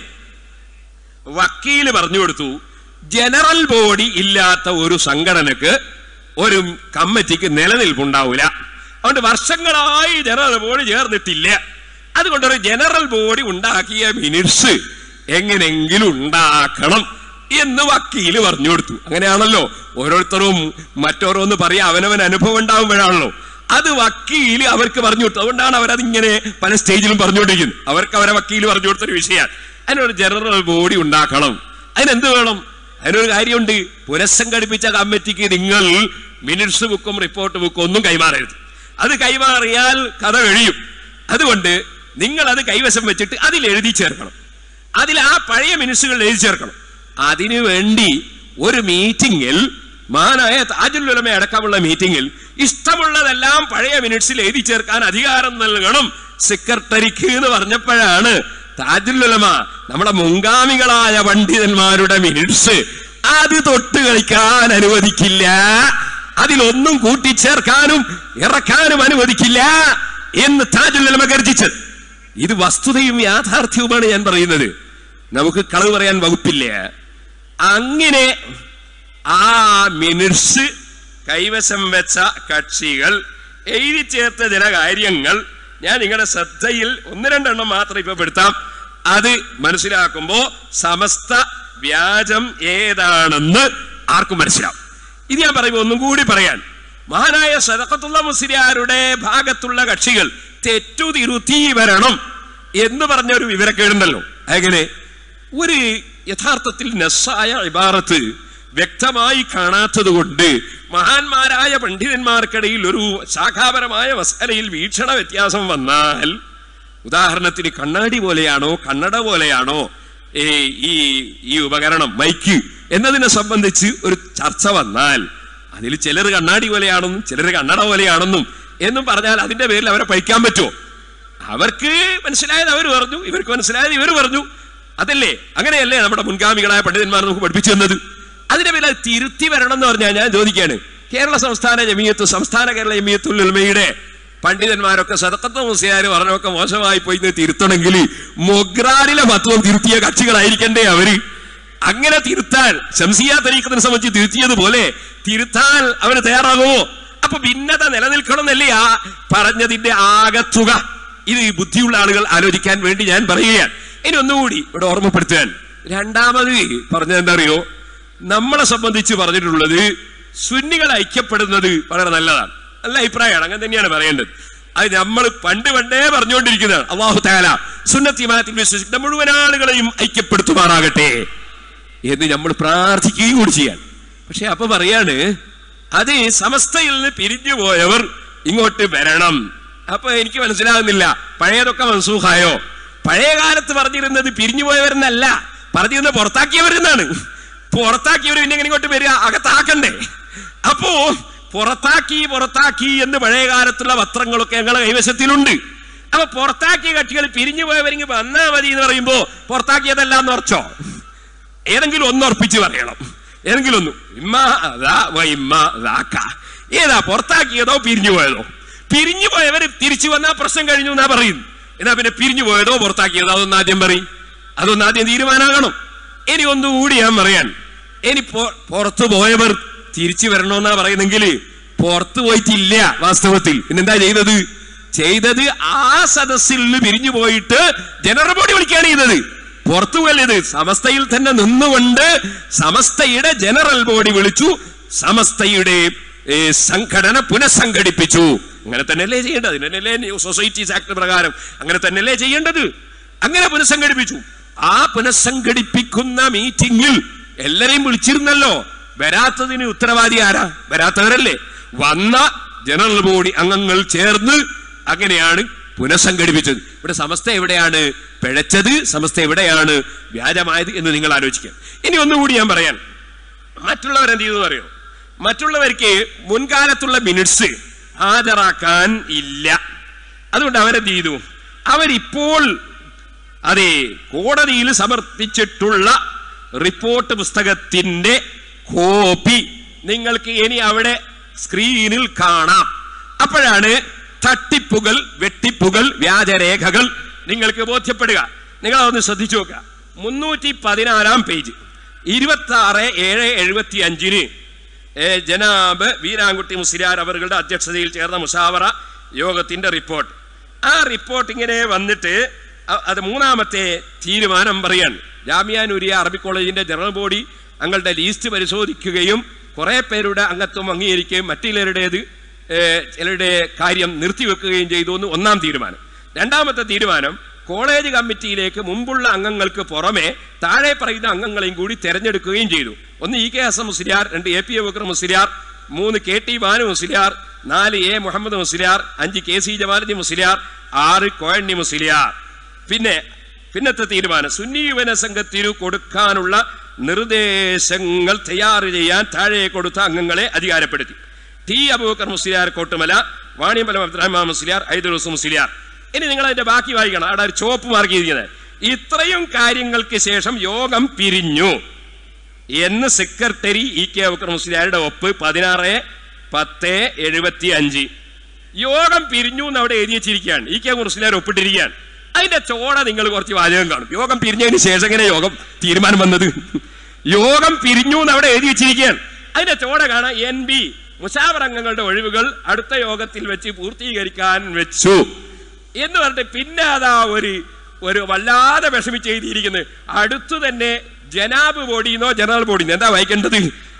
വക്കീല് പറഞ്ഞു കൊടുത്തു ജനറൽ ബോഡി ഇല്ലാത്ത ഒരു സംഘടനക്ക് ഒരു കമ്മിറ്റിക്ക് നിലനിൽപ്പുണ്ടാവില്ല അതുകൊണ്ട് വർഷങ്ങളായി ജനറൽ ബോഡി ചേർന്നിട്ടില്ല അതുകൊണ്ട് ഒരു ജനറൽ ബോഡി ഉണ്ടാക്കിയ മിനിറ്റ്സ് എങ്ങനെങ്കിലും ഉണ്ടാക്കണം എന്ന് വക്കീല് പറഞ്ഞു കൊടുത്തു അങ്ങനെയാണല്ലോ ഓരോരുത്തരും മറ്റോരോന്ന് പറയാ അവനവൻ അനുഭവം ഉണ്ടാകുമ്പോഴാണല്ലോ അത് വക്കീല് അവർക്ക് പറഞ്ഞു കൊടുത്തു അതുകൊണ്ടാണ് അവരതിങ്ങനെ പല സ്റ്റേജിലും പറഞ്ഞുകൊണ്ടിരിക്കുന്നത് അവർക്ക് അവരെ വക്കീല് പറഞ്ഞു കൊടുത്തൊരു വിഷയമാണ് അതിനൊരു ജനറൽ ബോഡി ഉണ്ടാക്കണം അതിനെന്ത് വേണം അതിനൊരു കാര്യമുണ്ട് പുനഃസംഘടിപ്പിച്ച കമ്മിറ്റിക്ക് നിങ്ങൾ മിനിറ്റ്സ് ബുക്കും റിപ്പോർട്ട് ബുക്കും ഒന്നും കൈമാറരുത് അത് കൈമാറിയാൽ കഥ കഴിയും അതുകൊണ്ട് നിങ്ങൾ അത് കൈവശം വെച്ചിട്ട് അതിൽ എഴുതി ചേർക്കണം അതിൽ ആ പഴയ മിനിറ്റ്സുകൾ എഴുതി ചേർക്കണം അതിനു വേണ്ടി ഒരു മീറ്റിംഗിൽ മഹാനായ താജുലുലമ അടക്കമുള്ള മീറ്റിംഗിൽ ഇഷ്ടമുള്ളതെല്ലാം പഴയ മിനിറ്റ്സിൽ എഴുതി ചേർക്കാൻ അധികാരം നൽകണം സെക്രട്ടറിക്ക് എന്ന് പറഞ്ഞപ്പോഴാണ് താജുലുലമ നമ്മുടെ മുൻഗാമികളായ പണ്ഡിതന്മാരുടെ മിനിറ്റ്സ് അത് തൊട്ട് കളിക്കാൻ അനുവദിക്കില്ല അതിലൊന്നും കൂട്ടിച്ചേർക്കാനും ഇറക്കാനും അനുവദിക്കില്ല എന്ന് താജുലുലമ ഗർജിച്ചത് ഇത് വസ്തുതയും യാഥാർത്ഥ്യവുമാണ് ഞാൻ പറയുന്നത് നമുക്ക് കളവ് പറയാൻ വകുപ്പില്ല അങ്ങനെ ആ മിനിറ്റ്സ് കൈവശം വെച്ച കക്ഷികൾ എഴുതി ചേർത്ത ചില കാര്യങ്ങൾ ഞാൻ നിങ്ങളുടെ ശ്രദ്ധയിൽ ഒന്ന് രണ്ടെണ്ണം മാത്രം ഇപ്പൊ പെടുത്താം അത് മനസ്സിലാക്കുമ്പോ സമസ്ത വ്യാജം ഏതാണെന്ന് ആർക്കും മനസ്സിലാവും ഇത് ഞാൻ പറയുമ്പോൾ ഒന്നും കൂടി പറയാൻ മഹാനായ സദക്കത്തുള്ള മുസ്ലിയാരുടെ ഭാഗത്തുള്ള കക്ഷികൾ തെറ്റു തിരുത്തി വരണം എന്ന് പറഞ്ഞ ഒരു വിവരക്കേടുണ്ടല്ലോ എങ്ങനെ ഒരു യഥാർത്ഥത്തിൽ നസ്സായ ഇബാറത്ത് വ്യക്തമായി കാണാത്തത് കൊണ്ട് മഹാന്മാരായ പണ്ഡിതന്മാർക്കിടയിൽ ഒരു ശാഖാപരമായ മസാലയിൽ വീക്ഷണ വ്യത്യാസം വന്നാൽ ഉദാഹരണത്തിന് കണ്ണാടി പോലെയാണോ കണ്ണട പോലെയാണോ ഏ, ഈ ഈ ഉപകരണം മൈക്ക് എന്നതിനെ സംബന്ധിച്ച് ഒരു ചർച്ച വന്നാൽ അതിൽ ചിലർ കണ്ണാടി പോലെയാണെന്നും ചിലർ കണ്ണട പോലെയാണെന്നും എന്നും പറഞ്ഞാൽ അതിന്റെ പേരിൽ അവരെ പഴിക്കാൻ പറ്റുമോ അവർക്ക് മനസ്സിലായത് അവർ പറഞ്ഞു ഇവർക്ക് മനസ്സിലായത് ഇവർ പറഞ്ഞു അതല്ലേ അങ്ങനെയല്ലേ നമ്മുടെ മുൻഗാമികളായ പണ്ഡിതന്മാർ നമുക്ക് പഠിപ്പിച്ചു തന്നത് അതിന്റെ പേരിൽ അത് തിരുത്തി വരണം എന്ന് പറഞ്ഞാൽ ഞാൻ ചോദിക്കുകയാണ് കേരള സംസ്ഥാന ജമീയത്ത് സംസ്ഥാന കേരള ജമീയത്തുൽ ഉൽമയുടെ പണ്ഡിതന്മാരൊക്കെ സദക്കത്ത മുസ്ലിയാർ പറഞ്ഞൊക്കെ മോശമായി പോയി എന്ന് തിരുത്തണമെങ്കിൽ മൊഗ്രാനിലെ മത്വം തിരുത്തിയ കക്ഷികളായിരിക്കണ്ടേ അവര് അങ്ങനെ തിരുത്താൻ ശംസിയ തരീക്കത്തിനെ സംബന്ധിച്ച് തിരുത്തിയതുപോലെ തിരുത്താൻ അവന് തയ്യാറാകുമോ അപ്പൊ ഭിന്നത നിലനിൽക്കണമെന്നല്ലേ ആ പറഞ്ഞതിന്റെ ആകത്തുക ഇത് ഈ ബുദ്ധിയുള്ള ആളുകൾ ആലോചിക്കാൻ വേണ്ടി ഞാൻ പറയുകയാണ് ഇനി ഒന്നുകൂടി ഇവിടെ ഓർമ്മപ്പെടുത്താൻ രണ്ടാമത് പറഞ്ഞത് എന്താ അറിയോ നമ്മളെ സംബന്ധിച്ച് പറഞ്ഞിട്ടുള്ളത് സുന്നികൾ ഐക്യപ്പെടുന്നത് വളരെ നല്ലതാണ് നല്ല അഭിപ്രായമാണ് അങ്ങനെ തന്നെയാണ് പറയേണ്ടത് അത് നമ്മൾ പണ്ട് പണ്ടേ പറഞ്ഞുകൊണ്ടിരിക്കുന്നതാണ് അള്ളാഹു താല സുന്നത്തിമാത്തിൽ വിശ്വസിക്കുന്ന മുഴുവൻ ആളുകളെയും ഐക്യപ്പെടുത്തുമാറാകട്ടെ എന്ന് നമ്മൾ പ്രാർത്ഥിക്കുകയും കൂടി ചെയ്യാൻ പക്ഷെ അപ്പൊ പറയാണ് അത് സമസ്തയിൽ നിന്ന് പിരിഞ്ഞു പോയവർ ഇങ്ങോട്ട് വരണം അപ്പൊ എനിക്ക് മനസ്സിലാകുന്നില്ല പഴയതൊക്കെ മൻസൂഖായോ പഴയ കാലത്ത് പറഞ്ഞിരുന്നത് പിരിഞ്ഞു പോയവരെന്നല്ല പറഞ്ഞിരുന്നത് പുറത്താക്കിയവരെന്നാണ് പുറത്താക്കിയവർ പിന്നെ എങ്ങനെ ഇങ്ങോട്ട് വരിക അകത്താക്കണ്ടേ അപ്പോ പുറത്താക്കി പുറത്താക്കി എന്ന് പഴയ കാലത്തുള്ള പത്രങ്ങളൊക്കെ ഞങ്ങളെ കൈവശത്തിലുണ്ട് അപ്പൊ പുറത്താക്കിയ കക്ഷികൾ പിരിഞ്ഞു പോയവരിങ്ങ് വന്നാ മതി എന്ന് പറയുമ്പോ പുറത്താക്കിയതല്ല എന്ന് ഉറച്ചോ ഏതെങ്കിലും ഒന്ന് ഉറപ്പിച്ച് പറയണം ഏതെങ്കിലും ഒന്ന് ഇമ്മ ദാ വ ഇമ്മ ദാക്ക. ഏതാ പുറത്താക്കിയതോ പിരിഞ്ഞു പോയതോ പിരിഞ്ഞു പോയവര് തിരിച്ചു വന്നാ പ്രശ്നം കഴിഞ്ഞു എന്നാ പറയുന്നു എന്നാ പിന്നെ പിരിഞ്ഞു പോയതോ പുറത്താക്കിയതോ അതൊന്ന് ആദ്യം പറയും അതൊന്ന് ആദ്യം തീരുമാനമാകണം ഇനി ഒന്നുകൂടി ഞാൻ പറയാൻ ഇനി പൊ- പുറത്തു പോയവർ തിരിച്ചു വരണമെന്നാ പറയുന്നെങ്കിൽ പുറത്തു പോയിട്ടില്ല വാസ്തവത്തിൽ പിന്നെന്താ ചെയ്തത് ചെയ്തത് ആ സദസ്സിൽ നിന്ന് പിരിഞ്ഞു പോയിട്ട് ജനറൽ ബോഡി വിളിക്കുകയാണ് ചെയ്തത് പുറത്തു പോയത് സമസ്തയിൽ തന്നെ നിന്നുകൊണ്ട് സമസ്തയുടെ ജനറൽ ബോഡി വിളിച്ചു സമസ്തയുടെ ഏ, സംഘടന പുനഃസംഘടിപ്പിച്ചു അങ്ങനെ തന്നെയല്ലേ ചെയ്യേണ്ടത് അതിനല്ലേ സൊസൈറ്റീസ് ആക്ട് പ്രകാരം അങ്ങനെ തന്നെയല്ലേ ചെയ്യേണ്ടത് അങ്ങനെ പുനഃസംഘടിപ്പിച്ചു ആ പുനഃസംഘടിപ്പിക്കുന്ന മീറ്റിംഗിൽ എല്ലാരെയും വിളിച്ചിരുന്നല്ലോ വരാത്തതിന് ഉത്തരവാദി ആരാ വരാത്തവരല്ലേ വന്ന ജനറൽ ബോഡി അംഗങ്ങൾ ചേർന്ന് അങ്ങനെയാണ് പുനഃസംഘടിപ്പിച്ചത് ഇവിടെ സമസ്ത എവിടെയാണ് പിഴച്ചത് സമസ്ത എവിടെയാണ് വ്യാജമായത് എന്ന് നിങ്ങൾ ആലോചിക്കുക ഇനി ഒന്നുകൂടി ഞാൻ പറയാൻ മറ്റുള്ളവർ എന്ത് ചെയ്തു അറിയോ മറ്റുള്ളവർക്ക് മുൻകാലത്തുള്ള മിനിറ്റ്സ് ഹാജരാക്കാൻ ഇല്ല അതുകൊണ്ട് അവരെന്ത് ചെയ്തു അവരിപ്പോൾ അതെ കോടതിയിൽ സമർപ്പിച്ചിട്ടുള്ള റിപ്പോർട്ട് പുസ്തകത്തിന്റെ കോപ്പി നിങ്ങൾക്ക് ഇനി അവിടെ സ്ക്രീനിൽ കാണാം അപ്പോഴാണ് തട്ടിപ്പുകൾ വെട്ടിപ്പുകൾ വ്യാജരേഖകൾ നിങ്ങൾക്ക് ബോധ്യപ്പെടുക നിങ്ങൾ അതൊന്ന് ശ്രദ്ധിച്ചു നോക്കുക മുന്നൂറ്റി പതിനാലാം പേജ് ഇരുപത്തി ആറ് ഏഴ് എഴുപത്തി അഞ്ചിന് ഏ, ജനാബ് വീരാൻകുട്ടി മുസ്ലിയാർ അവരുടെ അധ്യക്ഷതയിൽ ചേർന്ന മുഷാവറ യോഗത്തിന്റെ റിപ്പോർട്ട് ആ റിപ്പോർട്ട് ഇങ്ങനെ വന്നിട്ട് അ- അത് മൂന്നാമത്തെ തീരുമാനം പറയാൻ ജാമ്യാനൂരിയ അറബി കോളേജിന്റെ ജനറൽ ബോഡി അങ്ങളുടെ ലീസ്റ്റ് പരിശോധിക്കുകയും കുറെ പേരുടെ അംഗത്വം അംഗീകരിക്കുകയും മറ്റുള്ളവരുടേത് ഏ, ചിലരുടെ കാര്യം നിർത്തിവെക്കുകയും ചെയ്തു എന്ന് ഒന്നാം തീരുമാനം രണ്ടാമത്തെ തീരുമാനം കോളേജ് കമ്മിറ്റിയിലേക്ക് മുമ്പുള്ള അംഗങ്ങൾക്ക് പുറമെ താഴെ പറയുന്ന അംഗങ്ങളെയും കൂടി തെരഞ്ഞെടുക്കുകയും ചെയ്തു ഒന്ന് ഇ കെ ഹസൻ മുസ്ലിയാർ രണ്ട് എ പി ബക്കർ മുസ്ലിയാർ മൂന്ന് കെ ടി ബാനു മുസ്ലിയാർ നാല് എ മുഹമ്മദ് മുസ്ലിയാർ അഞ്ച് കെ സി ജമാലുദ്ദീൻ മുസ്ലിയാർ ആറ് കോയണ്ണി മുസ്ലിയാർ പിന്നെ പിന്നത്തെ തീരുമാനം സുന്നി യുവന സംഘത്തിനു കൊടുക്കാനുള്ള നിർദ്ദേശങ്ങൾ തയ്യാർ ചെയ്യാൻ താഴെ കൊടുത്ത അംഗങ്ങളെ അധികാരപ്പെടുത്തി ടി അബൂക്കർ മുസ്ലിയാർ കോട്ടുമല വാണിയമ്പലം അബ്ദുറഹ്മാൻ മുസ്ലിയാർ ഐദുറൂസ് മുസ്ലിയാർ ഇനി നിങ്ങൾ അതിന്റെ ബാക്കി വായിക്കണം അവിടെ ഒരു ചോപ്പ് മാർക്ക് ചെയ്തിരിക്കുന്നത് ഇത്രയും കാര്യങ്ങൾക്ക് ശേഷം യോഗം പിരിഞ്ഞു എന്ന് സെക്രട്ടറി ഇ കെ അബൂക്കർ മുസ്ലിയാരുടെ ഒപ്പ് പതിനാറ് പത്ത് എഴുപത്തി അഞ്ച് യോഗം പിരിഞ്ഞു എന്ന് അവിടെ എഴുതി വെച്ചിരിക്കുകയാണ് ഇ കെ മുസ്ലിയാർ ഒപ്പിട്ടിരിക്കുകയാണ് അതിന്റെ ചോട നിങ്ങൾ കുറച്ച് വാചകം കാണും യോഗം പിരിഞ്ഞതിന് ശേഷം എങ്ങനെ യോഗം തീരുമാനം വന്നത് യോഗം പിരിഞ്ഞു എന്ന് അവിടെ എഴുതി വെച്ചിരിക്കുകയാണ് അതിന്റെ ചോട കാണാൻ എൻ ബി മുഷാവർ അംഗങ്ങളുടെ ഒഴിവുകൾ അടുത്ത യോഗത്തിൽ വെച്ച് പൂർത്തീകരിക്കാൻ വെച്ചു എന്ന് പറഞ്ഞിട്ട് പിന്നെ അതാ ഒരു ഒരു വല്ലാതെ വിഷമിച്ച് എഴുതിയിരിക്കുന്നത് അടുത്തു തന്നെ ജനാബ് ബോഡിന്നോ ജനറൽ ബോഡിന്നോ എന്താ വായിക്കേണ്ടത്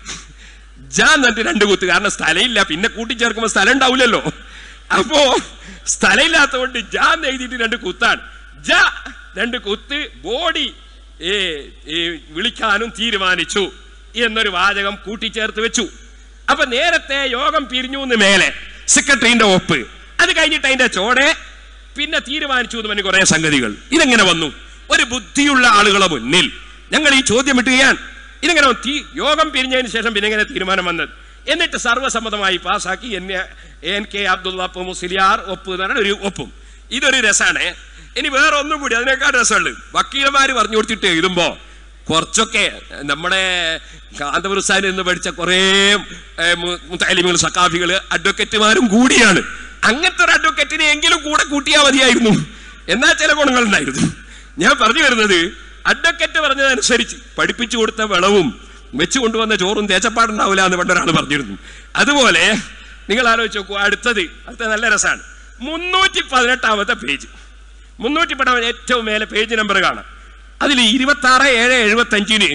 ജാൻ എന്നിട്ട് രണ്ട് കുത്ത് കാരണം സ്ഥലമില്ല പിന്നെ കൂട്ടിച്ചേർക്കുമ്പോൾ സ്ഥലം ഉണ്ടാവില്ലല്ലോ അപ്പോ സ്ഥലമില്ലാത്തതുകൊണ്ട് ജാൻ എഴുതിയിട്ട് രണ്ട് കുത്താണ് ജ രണ്ട് കുത്ത് ബോഡി ഏ, ഏ, വിളിക്കാനും തീരുമാനിച്ചു എന്നൊരു വാചകം കൂട്ടിച്ചേർത്ത് വെച്ചു അപ്പൊ നേരത്തെ യോഗം പിരിഞ്ഞു എന്ന് മേലെ സെക്രട്ടറിന്റെ ഒപ്പ് അത് കഴിഞ്ഞിട്ട് അതിന്റെ ചോടെ പിന്നെ തീരുമാനിച്ചു എന്ന് പറഞ്ഞ കുറെ സംഗതികൾ ഇതെങ്ങനെ വന്നു ഒരു ബുദ്ധിയുള്ള ആളുകളെ മുന്നിൽ ഞങ്ങൾ ഈ ചോദ്യം ഇട്ടുകയാണ് ഇതെങ്ങനെ വന്നു? തീ- യോഗം പിരിഞ്ഞതിന് ശേഷം പിന്നെ എങ്ങനെ തീരുമാനം വന്നത് എന്നിട്ട് സർവ്വസമ്മതമായി പാസാക്കി എന്നെ എൻ കെ അബ്ദുള്ള മുസ്ലിയാർ ഒപ്പ് എന്ന് പറഞ്ഞ ഒരു ഒപ്പും ഇതൊരു രസാണ് ഇനി വേറെ ഒന്നും കൂടി അതിനേക്കാൾ രസമുണ്ട് വക്കീലന്മാര് പറഞ്ഞു കൊടുത്തിട്ട് എഴുതുമ്പോ കുറച്ചൊക്കെ നമ്മുടെ കാന്തപുരസ്ഥാനിൽ നിന്ന് പഠിച്ച കുറേ മുത്താലിമുകൾ സക്കാഫികള് അഡ്വക്കേറ്റുമാരും കൂടിയാണ് അങ്ങനത്തെ ഒരു അഡ്വക്കേറ്റിനെ എങ്കിലും കൂടെ കൂട്ടിയാൽ മതിയായിരുന്നു എന്നാൽ ചില ഗുണങ്ങൾ ഉണ്ടായിരുന്നു ഞാൻ പറഞ്ഞു വരുന്നത് അഡ്വക്കേറ്റ് പറഞ്ഞതനുസരിച്ച് പഠിപ്പിച്ചു കൊടുത്ത വിളവും വെച്ചു കൊണ്ടുവന്ന ചോറും തേച്ചപ്പാടുണ്ടാവില്ല എന്ന് പണ്ടൊരാൾ പറഞ്ഞിരുന്നു അതുപോലെ നിങ്ങൾ ആലോചിച്ച് നോക്കൂ അടുത്തത് അടുത്ത നല്ല രസമാണ് മുന്നൂറ്റി പതിനെട്ടാമത്തെ പേജ് മുന്നൂറ്റി പതിനെട്ട് ഏറ്റവും മേലെ പേജ് നമ്പർ കാണാം അതിൽ ഇരുപത്തി ആറ് ഏഴ് എഴുപത്തി അഞ്ചിന്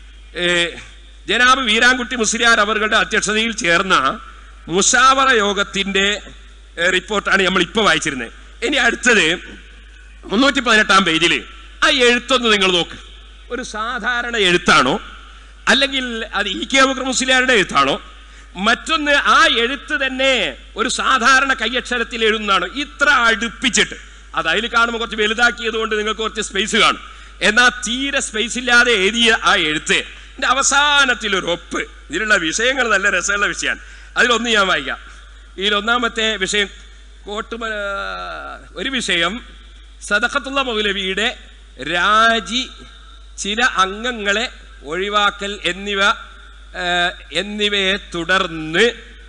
ജനാബ് വീരാൻകുട്ടി മുസ്ലിയാർ അവരുടെ അധ്യക്ഷതയിൽ ചേർന്ന മുഷാവറ യോഗത്തിന്റെ ഏ, റിപ്പോർട്ടാണ് നമ്മൾ ഇപ്പൊ വായിച്ചിരുന്നത് ഇനി അടുത്തത് മുന്നൂറ്റി പതിനെട്ടാം പേജിൽ ആ എഴുത്തൊന്ന് നിങ്ങൾ നോക്ക് ഒരു സാധാരണ എഴുത്താണോ അല്ലെങ്കിൽ അത് ഇ കെ അബൂക്കർ മുസ്ലിയാരുടെ എഴുത്താണോ മറ്റൊന്ന് ആ എഴുത്ത് തന്നെ ഒരു സാധാരണ കൈയക്ഷരത്തിൽ എഴുതുന്നതാണോ ഇത്ര അടുപ്പിച്ചിട്ട് അത് അതിൽ കാണുമ്പോൾ കുറച്ച് വലുതാക്കിയത് കൊണ്ട് നിങ്ങൾക്ക് കുറച്ച് സ്പേസ് കാണും എന്നാൽ തീരെ സ്പേസ് ഇല്ലാതെ എഴുതിയ ആ എഴുത്ത് ഇതിന്റെ അവസാനത്തിൽ ഒരു ഒപ്പ് ഇതിലുള്ള വിഷയങ്ങൾ നല്ല രസമുള്ള വിഷയമാണ് അതിലൊന്ന് ഞാൻ വായിക്കാം ഇതിൽ ഒന്നാമത്തെ വിഷയം കോട്ടുമല ഒരു വിഷയം സദഖത്തുള്ള മൗലവിയുടെ രാജി ചില അംഗങ്ങളെ ഒഴിവാക്കൽ എന്നിവ ആ, എന്നിവയെ തുടർന്ന്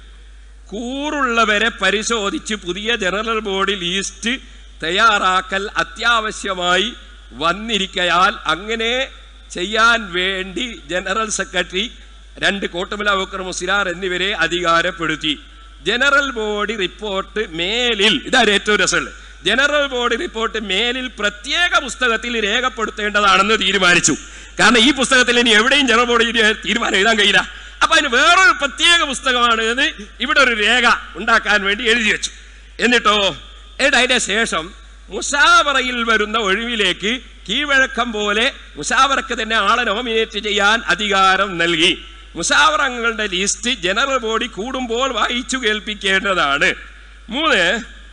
കൂറുള്ളവരെ പരിശോധിച്ച് പുതിയ ജനറൽ ബോഡി ലിസ്റ്റ് തയ്യാറാക്കൽ അത്യാവശ്യമായി വന്നിരിക്കയാൽ അങ്ങനെ ചെയ്യാൻ വേണ്ടി ജനറൽ സെക്രട്ടറി രണ്ട് കോട്ടുമല ബക്കർ മുസ്ലിയാർ എന്നിവരെ അധികാരപ്പെടുത്തി ജനറൽ ബോഡി റിപ്പോർട്ട് മേലിൽ ഇതാണ് ഏറ്റവും രസമുള്ളത് ജനറൽ ബോഡി റിപ്പോർട്ട് മേലിൽ പ്രത്യേക പുസ്തകത്തിൽ രേഖപ്പെടുത്തേണ്ടതാണെന്ന് തീരുമാനിച്ചു കാരണം ഈ പുസ്തകത്തിൽ ഇനി എവിടെയും ജനറൽ ബോഡി തീരുമാനം എഴുതാൻ കഴിയില്ല അപ്പൊ അതിന് വേറൊരു പ്രത്യേക പുസ്തകമാണ് എന്ന് ഇവിടെ ഒരു രേഖ ഉണ്ടാക്കാൻ വേണ്ടി എഴുതി വെച്ചു എന്നിട്ടോ എന്നിട്ട് അതിന്റെ ശേഷം മുസാവറയിൽ വരുന്ന ഒഴിവിലേക്ക് കീഴ്വഴക്കം പോലെ മുസാവറക്ക് തന്നെ ആളെ നോമിനേറ്റ് ചെയ്യാൻ അധികാരം നൽകി മുസാവറ അംഗങ്ങളുടെ ലിസ്റ്റ് ജനറൽ ബോഡി കൂടുമ്പോൾ വായിച്ചു കേൾപ്പിക്കേണ്ടതാണ് മൂന്ന്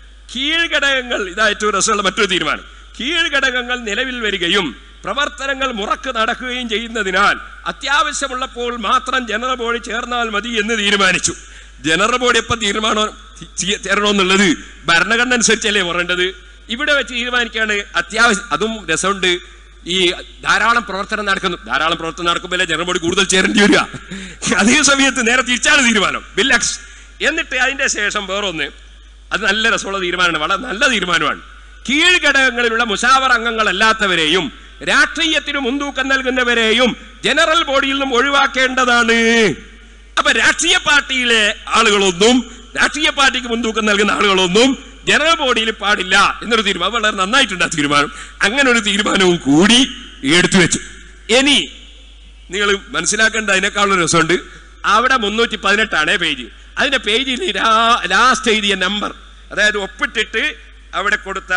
കീഴ്ഘടകങ്ങൾ ഇതാ ഏറ്റവും രസമുള്ള മറ്റൊരു തീരുമാനം കീഴ്ഘടകങ്ങൾ നിലവിൽ വരികയും പ്രവർത്തനങ്ങൾ മുറക്ക് നടക്കുകയും ചെയ്യുന്നതിനാൽ അത്യാവശ്യമുള്ളപ്പോൾ മാത്രം ജനറൽ ബോഡി ചേർന്നാൽ മതി എന്ന് തീരുമാനിച്ചു ജനറൽ ബോഡി എപ്പം തീരുമാനം ചെ- ചേരണമെന്നുള്ളത് ഭരണഘടന അനുസരിച്ചല്ലേ പറയേണ്ടത് ഇവിടെ വെച്ച് തീരുമാനിക്കുകയാണ് അത്യാവശ്യം അതും രസമുണ്ട് ഈ ധാരാളം പ്രവർത്തനം നടക്കുന്നു ധാരാളം പ്രവർത്തനം നടക്കുമ്പോൾ ജനറൽ ബോഡി കൂടുതൽ ചേരേണ്ടി വരിക അതേ സമയത്ത് നേരെ തിരിച്ചാണ് തീരുമാനം ബില്ലക്സ് എന്നിട്ട് അതിന്റെ ശേഷം വേറൊന്ന് അത് നല്ല രസമുള്ള തീരുമാനമാണ് വളരെ നല്ല തീരുമാനമാണ് കീഴ്ഘടകങ്ങളിലുള്ള മുഷാവർ അംഗങ്ങളല്ലാത്തവരെയും രാഷ്ട്രീയത്തിന് മുൻതൂക്കം നൽകുന്നവരെയും ജനറൽ ബോഡിയിൽ നിന്നും ഒഴിവാക്കേണ്ടതാണ് അപ്പൊ രാഷ്ട്രീയ പാർട്ടിയിലെ ആളുകളൊന്നും രാഷ്ട്രീയ പാർട്ടിക്ക് മുൻതൂക്കം നൽകുന്ന ആളുകളൊന്നും ജനറൽ ബോഡിയിൽ പാടില്ല എന്നൊരു തീരുമാനം വളരെ നന്നായിട്ടുണ്ട് ആ തീരുമാനം അങ്ങനെ ഒരു തീരുമാനവും കൂടി എടുത്തു വെച്ചു ഇനി നിങ്ങൾ മനസ്സിലാക്കേണ്ട അതിനേക്കാളുള്ള രസമുണ്ട് അവിടെ മുന്നൂറ്റി പതിനെട്ടാണ് പേജ് അതിന്റെ പേജിൽ ലാസ്റ്റ് എഴുതിയ നമ്പർ അതായത് ഒപ്പിട്ടിട്ട് അവിടെ കൊടുത്ത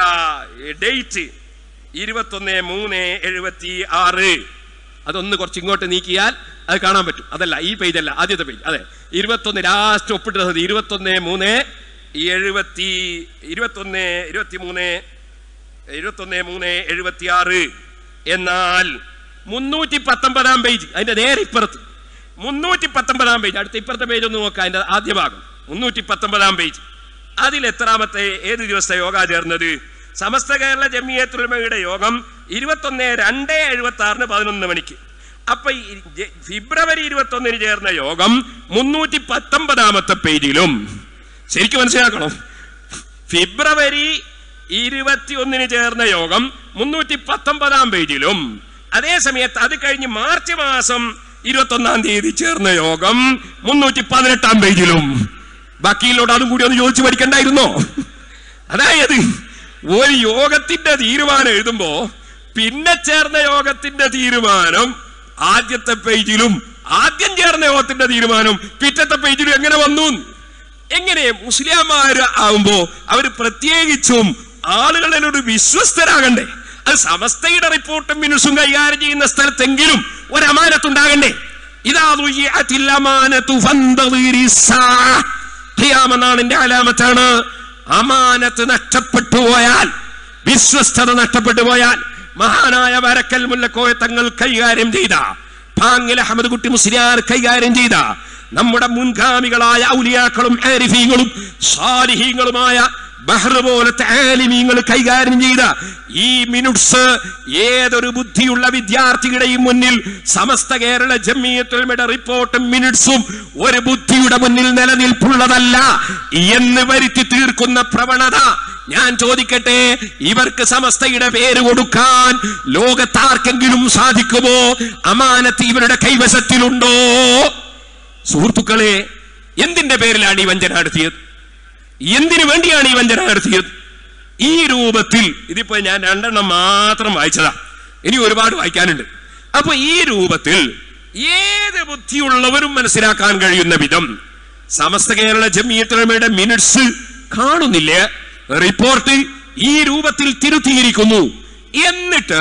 ഡേറ്റ് ഇരുപത്തൊന്ന് മൂന്ന് എഴുപത്തി ആറ് അതൊന്ന് കുറച്ച് ഇങ്ങോട്ട് നീക്കിയാൽ അത് കാണാൻ പറ്റും അതല്ല ഈ പേജ് അല്ല ആദ്യത്തെ പേജ് അതെ ഇരുപത്തൊന്ന് ലാസ്റ്റ് ഒപ്പിട്ടത് ഇരുപത്തൊന്ന് മൂന്ന് എഴുപത്തി ഇരുപത്തൊന്ന് ഇരുപത്തി മൂന്ന് ഇരുപത്തൊന്ന് മൂന്ന് എഴുപത്തി ആറ് എന്നാൽ മുന്നൂറ്റി പത്തൊമ്പതാം പേജ് അതിന്റെ നേരെ ഇപ്പുറത്ത് മുന്നൂറ്റി പത്തൊമ്പതാം പേജ് അടുത്ത ഇപ്പുറത്തെ പേജ് ഒന്ന് നോക്കാം അതിന്റെ ആദ്യ ഭാഗം മുന്നൂറ്റി പത്തൊമ്പതാം പേജ് അതിൽ എത്രാമത്തെ ഏത് ദിവസത്തെ യോഗ ചേർന്നത് സമസ്ത കേരള ജമിയത്തുലമയുടെ യോഗം ഇരുപത്തൊന്ന് രണ്ട് എഴുപത്തി ആറിന് പതിനൊന്ന് മണിക്ക് അപ്പൊ ഈ ജെ- ഫെബ്രുവരി ഇരുപത്തി ഒന്നിന് ചേർന്ന യോഗം മുന്നൂറ്റി പത്തൊമ്പതാമത്തെ പേജിലും ശരിക്കും മനസ്സിലാക്കണം ഫെബ്രുവരി ഇരുപത്തി ഒന്നിന് ചേർന്ന യോഗം മുന്നൂറ്റി പത്തൊമ്പതാം പേജിലും അതേ സമയത്ത് അത് കഴിഞ്ഞ് മാർച്ച് മാസം ഇരുപത്തി ഒന്നാം തീയതി ചേർന്ന യോഗം മുന്നൂറ്റി പതിനെട്ടാം പേജിലും ബാക്കിയിലോട്ട് അതും കൂടി ഒന്ന് ചോദിച്ചു പഠിക്കണ്ടായിരുന്നോ അതായത് ഒരു യോഗത്തിന്റെ തീരുമാനം എഴുതുമ്പോ പിന്നെ ചേർന്ന യോഗത്തിന്റെ തീരുമാനം ആദ്യത്തെ പേജിലും ആദ്യം ചേർന്ന യോഗത്തിന്റെ തീരുമാനം പിറ്റത്തെ പേജിലും എങ്ങനെ വന്നു എങ്ങനെ മുസ്ലിംമാര് ആവുമ്പോ അവര് പ്രത്യേകിച്ചും ആളുകളിലൊരു വിശ്വസ്തരാകണ്ടേ അത് സമസ്തയുടെ റിപ്പോർട്ടും മിനുസും കൈകാര്യം ചെയ്യുന്ന സ്ഥലത്തെങ്കിലും ഒരു അമാനത്തുണ്ടാകണ്ടേ ഇതാ ളുയ്യഅത്തിൽ അമാനത്തു ഫന്തദിരി സ്സാഅ. ഖിയാമനാളിന്റെ അലാമത്താണ് അമാനത്ത് നഷ്ടപ്പെട്ടു പോയാൽ വിശ്വസ്തത നഷ്ടപ്പെട്ടു പോയാൽ മഹാനായ വരക്കൽ മുല്ലക്കോയ തങ്ങൾ കൈകാര്യം ചെയ്ത പാങ്ങിൽ അഹമ്മദ് കുട്ടി മുസ്ലിയാർ കൈകാര്യം ചെയ്ത നമ്മുടെ മുൻഗാമികളായ ഔലിയാക്കളും ആരിഫീങ്ങളും സാലിഹീങ്ങളുമായ ബഹ്റ് പോലത്തെ ആലിമീങ്ങൾ കൈകാര്യം ചെയ്ത ഈ മിനുട്സ് ഏതൊരു ബുദ്ധിയുള്ള വിദ്യാർത്ഥിയുടെയും മുന്നിൽ സമസ്ത കേരള ജമ്മിയത്തുൽമയുടെ റിപ്പോർട്ടും മിനിറ്റ്സും ഒരു ബുദ്ധിയുടെ മുന്നിൽ നിലനിൽപ്പുള്ളതല്ല എന്ന് വരുത്തി തീർക്കുന്ന പ്രവണത ഞാൻ ചോദിക്കട്ടെ ഇവർക്ക് സമസ്തയുടെ പേര് കൊടുക്കാൻ ലോകത്താർക്കെങ്കിലും സാധിക്കുമോ അമാനത്ത് ഇവരുടെ കൈവശത്തിലുണ്ടോ സുഹൃത്തുക്കളെ എന്തിന്റെ പേരിലാണ് ഈ വഞ്ചന നടത്തിയത് എന്തിനു വേണ്ടിയാണ് ഈ വഞ്ചന നടത്തിയത് ഈ രൂപത്തിൽ ഇതിപ്പോ ഞാൻ രണ്ടെണ്ണം മാത്രം വായിച്ചതാ ഇനി ഒരുപാട് വായിക്കാനുണ്ട് അപ്പൊ ഈ രൂപത്തിൽ ഏത് ബുദ്ധിയുള്ളവരും മനസ്സിലാക്കാൻ കഴിയുന്ന വിധം സമസ്ത കേരള ജമിയത്തുലമയുടെ മിനിറ്റ്സ് കാണുന്നില്ല റിപ്പോർട്ട് ഈ രൂപത്തിൽ തിരുത്തിയിരിക്കുന്നു എന്നിട്ട്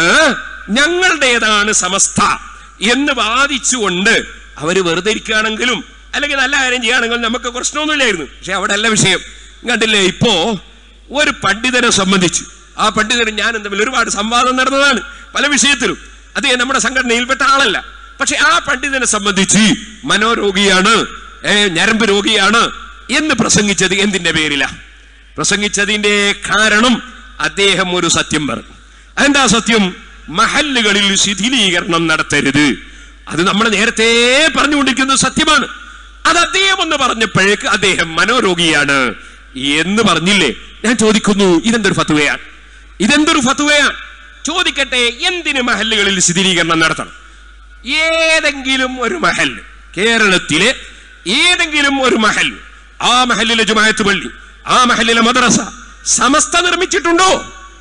ഞങ്ങളുടേതാണ് സമസ്ത എന്ന് വാദിച്ചുകൊണ്ട് അവര് വെറുതെ ഇരിക്കുകയാണെങ്കിലും അല്ലെങ്കിൽ നല്ല കാര്യം ചെയ്യുകയാണെങ്കിലും നമുക്ക് പ്രശ്നമൊന്നുമില്ലായിരുന്നു പക്ഷെ അവിടെ അല്ല വിഷയം കണ്ടില്ലേ ഇപ്പോ ഒരു പണ്ഡിതനെ സംബന്ധിച്ച് ആ പണ്ഡിതനും ഞാനും തമ്മിൽ ഒരുപാട് സംവാദം നടന്നതാണ് പല വിഷയത്തിലും അദ്ദേഹം നമ്മുടെ സംഘടനയിൽപ്പെട്ട ആളല്ല പക്ഷെ ആ പണ്ഡിതനെ സംബന്ധിച്ച് മനോരോഗിയാണ് ഏ, ഞരമ്പ് രോഗിയാണ് എന്ന് പ്രസംഗിച്ചത് എന്തിന്റെ പേരില പ്രസംഗിച്ചതിന്റെ കാരണം അദ്ദേഹം ഒരു സത്യം പറഞ്ഞു അതെന്താ സത്യം മഹല്ലുകളിൽ ശിഥിലീകരണം നടത്തരുത് അത് നമ്മൾ നേരത്തെ പറഞ്ഞുകൊണ്ടിരിക്കുന്നത് സത്യമാണ് അത് അദ്ദേഹം ഒന്ന് പറഞ്ഞപ്പോഴേക്ക് അദ്ദേഹം മനോരോഗിയാണ് എന്ന് പറഞ്ഞില്ലേ ഞാൻ ചോദിക്കുന്നു ഇതെന്തൊരു ഫത്വയാണ് ഇതെന്തൊരു ഫത്വയാണ് ചോദിക്കട്ടെ എന്തിന് മഹല്ലുകളിൽ ശിഥിലീകരണം നടത്തണം ഏതെങ്കിലും ഒരു മഹൽ കേരളത്തിലെ ഏതെങ്കിലും ഒരു മഹൽ ആ മഹലിലെ ജുമായത്ത് പള്ളി ആ മഹലിലെ മദ്രസ സമസ്ത നിർമ്മിച്ചിട്ടുണ്ടോ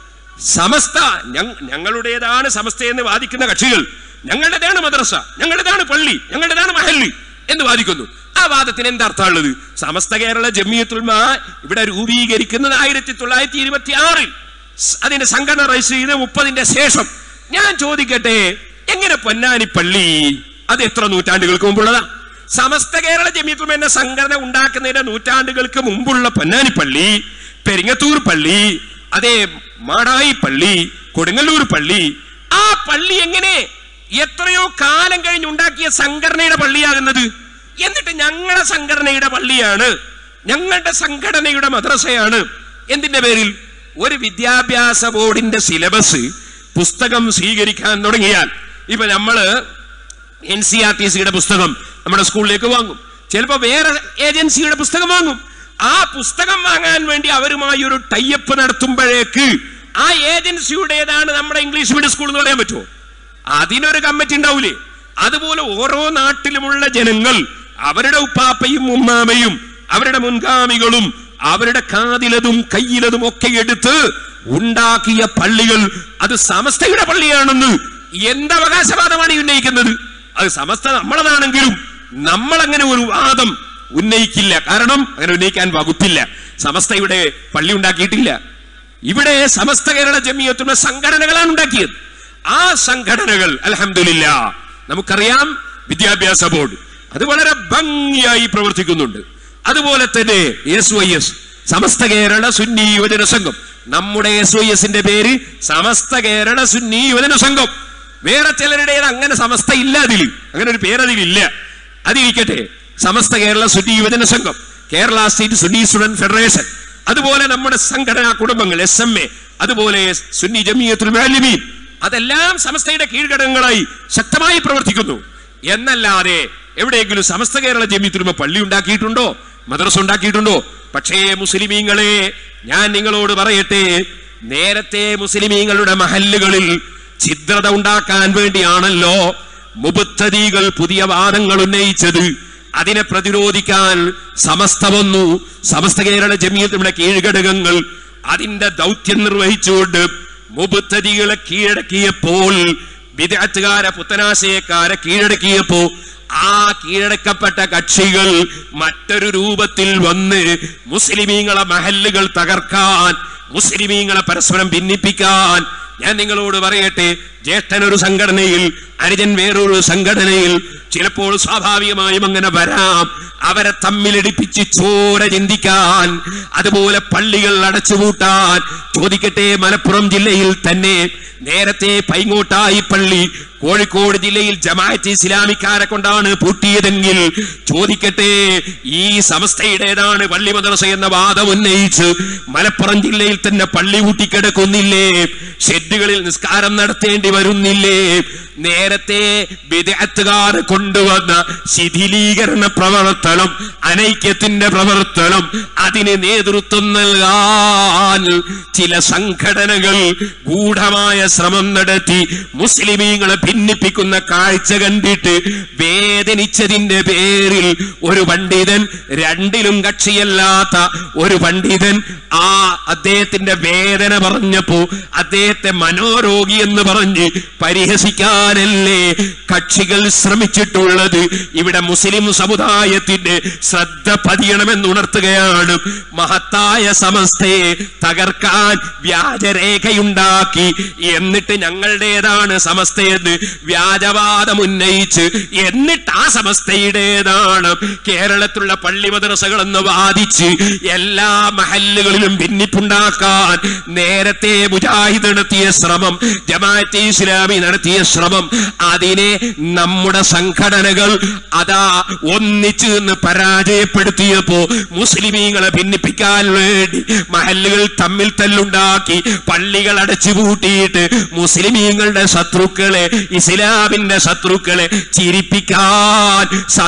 സമസ്ത ഞ- ഞങ്ങളുടേതാണ് സമസ്ത എന്ന് വാദിക്കുന്ന കക്ഷികൾ ഞങ്ങളുടേതാണ് മദ്രസ ഞങ്ങളുടേതാണ് പള്ളി ഞങ്ങളുടേതാണ് മഹല്ലി എന്ന് വാദിക്കുന്നു ആ വാദത്തിന് എന്താ അർത്ഥമുള്ളത് സമസ്ത കേരള ജമിയത്തുൽമ ഇവിടെ രൂപീകരിക്കുന്നത് ആയിരത്തി തൊള്ളായിരത്തി ഇരുപത്തി ആറിൽ അതിന്റെ സംഘടന രജിസ്റ്റർ ചെയ്ത് മുപ്പതിന്റെ ശേഷം ഞാൻ ചോദിക്കട്ടെ എങ്ങനെ പൊന്നാനി പള്ളി അത് എത്ര നൂറ്റാണ്ടുകൾക്ക് മുമ്പുള്ളതാ സമസ്ത കേരള ജമിയത്തുൽമ എന്ന സംഘടന ഉണ്ടാക്കുന്നതിന്റെ നൂറ്റാണ്ടുകൾക്ക് മുമ്പുള്ള പൊന്നാനി പള്ളി പെരിങ്ങത്തൂർ പള്ളി അതേ മാടായി പള്ളി കൊടുങ്ങല്ലൂർ പള്ളി ആ പള്ളി എങ്ങനെ എത്രയോ കാലം കഴിഞ്ഞ് ഉണ്ടാക്കിയ സംഘടനയുടെ പള്ളിയാകുന്നത് എന്നിട്ട് ഞങ്ങളുടെ സംഘടനയുടെ പള്ളിയാണ് ഞങ്ങളുടെ സംഘടനയുടെ മദ്രസയാണ് എന്തിന്റെ പേരിൽ ഒരു വിദ്യാഭ്യാസ ബോർഡിന്റെ സിലബസ് പുസ്തകം സ്വീകരിക്കാൻ തുടങ്ങിയാൽ ഇപ്പൊ നമ്മള് എൻ സി ആർ ടി സിയുടെ പുസ്തകം നമ്മുടെ സ്കൂളിലേക്ക് വാങ്ങും ചിലപ്പോ വേറെ ഏജൻസിയുടെ പുസ്തകം വാങ്ങും ആ പുസ്തകം വാങ്ങാൻ വേണ്ടി അവരുമായി ഒരു ടൈപ്പ് നടത്തുമ്പോഴേക്ക് ആ ഏജൻസിയുടേതാണ് നമ്മുടെ ഇംഗ്ലീഷ് മീഡിയം സ്കൂൾ എന്ന് പറയാൻ പറ്റുമോ അതിനൊരു കമ്മിറ്റി ഉണ്ടാവൂലേ അതുപോലെ ഓരോ നാട്ടിലുമുള്ള ജനങ്ങൾ അവരുടെ ഉപ്പാപ്പയും ഉമ്മാമയും അവരുടെ മുൻഗാമികളും അവരുടെ കാതിലതും കയ്യിലതും ഒക്കെ എടുത്ത് ഉണ്ടാക്കിയ പള്ളികൾ അത് സമസ്തയുടെ പള്ളിയാണെന്ന് എന്തവകാശവാദമാണ് ഈ ഉന്നയിക്കുന്നത് അത് സമസ്ത നമ്മളതാണെങ്കിലും നമ്മൾ അങ്ങനെ ഒരു വാദം ഉന്നയിക്കില്ല കാരണം അങ്ങനെ ഉന്നയിക്കാൻ വകുപ്പില്ല സമസ്ത ഇവിടെ പള്ളി ഉണ്ടാക്കിയിട്ടില്ല ഇവിടെ സമസ്ത കേരള ജമിയത്തുള്ള സംഘടനകളാണ് ഉണ്ടാക്കിയത് ആ സംഘടനകൾ അലഹമില്ല നമുക്കറിയാം വിദ്യാഭ്യാസ ബോർഡ് അത് വളരെ ഭംഗിയായി പ്രവർത്തിക്കുന്നുണ്ട് അതുപോലെ തന്നെ S Y S Samastha Kerala Sunni Yuvajana Sangham നമ്മുടെ എസ് വൈ എസിന്റെ പേര് സമസ്ത കേരള സുന്നി യുവജന സംഘം വേറെ ചിലരുടേത് അങ്ങനെ സമസ്ത ഇല്ല അതിൽ അങ്ങനെ ഒരു പേരതിലില്ല അതിരിക്കട്ടെ സമസ്ത Kerala Sunni Yuvajana Sangham Kerala state Sunni student federation അതുപോലെ നമ്മുടെ സംഘടനാ കുടുംബങ്ങൾ എസ് എം എ അതുപോലെ സുന്നി ജമിയത്തുൽ മുഅല്ലിമീൻ അതെല്ലാം സമസ്തയുടെ കീഴ്ഘടകങ്ങളായി ശക്തമായി പ്രവർത്തിക്കുന്നു എന്നല്ലാതെ എവിടെയെങ്കിലും സമസ്ത കേരള ജമിയത്തുലുമ പള്ളി ഉണ്ടാക്കിയിട്ടുണ്ടോ മദ്രസ ഉണ്ടാക്കിയിട്ടുണ്ടോ പക്ഷേ മുസ്ലിമീങ്ങളെ ഞാൻ നിങ്ങളോട് പറയട്ടെ നേരത്തെ മുസ്ലിമീങ്ങളുടെ മഹല്ലുകളിൽ ഛിദ്രത ഉണ്ടാക്കാൻ വേണ്ടിയാണല്ലോ മുബത്തതികൾ പുതിയ വാദങ്ങൾ ഉന്നയിച്ചത് അതിനെ പ്രതിരോധിക്കാൻ സമസ്ത വന്നു സമസ്ത കേരള ജമിയത്തിന്റെ കീഴ്ഘടകങ്ങൾ അതിന്റെ ദൗത്യം നിർവഹിച്ചുകൊണ്ട് മുബത്തതികളെ കീഴടക്കിയപ്പോൾ വിദഗ്ധകാരെ പുത്തനാശയക്കാരെ കീഴടക്കിയപ്പോ ആ കീഴടക്കപ്പെട്ട കക്ഷികൾ മറ്റൊരു രൂപത്തിൽ വന്ന് മുസ്ലിമീങ്ങളെ മഹല്ലുകൾ തകർക്കാൻ മുസ്ലിമീങ്ങളെ പരസ്പരം ഭിന്നിപ്പിക്കാൻ ഞാൻ നിങ്ങളോട് പറയട്ടെ ജ്യേഷ്ഠൻ ഒരു സംഘടനയിൽ അനുജൻ വേറൊരു സംഘടനയിൽ ചിലപ്പോൾ സ്വാഭാവികമായും അങ്ങനെ വരാം അവരെ തമ്മിലടിപ്പിച്ച് ചോര ചിന്തിക്കാൻ അതുപോലെ പള്ളികൾ അടച്ചുപൂട്ടാൻ ചോദിക്കട്ടെ മലപ്പുറം ജില്ലയിൽ തന്നെ നേരത്തെ പൈങ്ങോട്ടായി പള്ളി കോഴിക്കോട് ജില്ലയിൽ ജമാഅത്ത് ഇസ്ലാമിക്കാരെ കൊണ്ടാണ് പൂട്ടിയതെങ്കിൽ ചോദിക്കട്ടെ ഈ സമസ്തയുടേതാണ് പള്ളി മദ്രസ എന്ന വാദം ഉന്നയിച്ച് മലപ്പുറം ജില്ലയിൽ തന്നെ പള്ളി പൂട്ടിക്കിടക്കുന്നില്ലേ ഷെഡുകളിൽ നിസ്കാരം നടത്തേണ്ടി വരുന്നില്ലേ നേരത്തെ വിദഗ്ധകാർ കൊണ്ടുവന്ന ശിഥിലീകരണ പ്രവർത്തനം അനൈക്യത്തിന്റെ പ്രവർത്തനം അതിന് നേതൃത്വം നൽകാൻ ചില സംഘടനകൾ ഗൂഢമായ ശ്രമം നടത്തി മുസ്ലിമീങ്ങളെ ഭിന്നിപ്പിക്കുന്ന കാഴ്ച കണ്ടിട്ട് വേദനിച്ചതിന്റെ പേരിൽ ഒരു പണ്ഡിതൻ രണ്ടിലും കക്ഷിയല്ലാത്ത ഒരു പണ്ഡിതൻ ആ അദ്ദേഹത്തിന്റെ വേദന പറഞ്ഞപ്പോ അദ്ദേഹത്തെ മനോരോഗി എന്ന് പറഞ്ഞ് പരിഹസിക്കാനല്ലേ കക്ഷികൾ ശ്രമിച്ചിട്ടുള്ളത് ഇവിടെ മുസ്ലിം സമുദായത്തിന്റെ ശ്രദ്ധ പതിയണമെന്ന് ഉണർത്തുകയാണ് മഹത്തായ സമസ്തയെ തകർക്കാൻ വ്യാജരേഖയുണ്ടാക്കി എന്നിട്ട് ഞങ്ങളുടേതാണ് സമസ്തയെന്ന് വ്യാജവാദം ഉന്നയിച്ച് എന്നിട്ട് ആ സമസ്തയുടേതാണ് കേരളത്തിലുള്ള പള്ളി മദ്രസകളെന്ന് വാദിച്ച് എല്ലാ മഹല്ലുകളിലും ഭിന്നിപ്പുണ്ടാക്കാൻ നേരത്തെ മുജാഹിദ് നടത്തിയ ശ്രമം ജമാഅത്തെ ഇസ്ലാമി നടത്തിയ ശ്രമം അതിനെ നമ്മുടെ സംഘടനകൾ അതാ ഒന്നിച്ചു നിന്ന് പരാജയപ്പെടുത്തിയപ്പോ മുസ്ലിമീങ്ങളെ ഭിന്നിപ്പിക്കാൻ വേണ്ടി മഹല്ലുകൾ തമ്മിൽ തല്ലുണ്ടാക്കി പള്ളികൾ അടച്ചുപൂട്ടിയിട്ട് മുസ്ലിമീങ്ങളുടെ ശത്രുക്കളെ ഇസ്ലാമിന്റെ ശത്രുക്കളെ ചിരിപ്പിക്കാൻ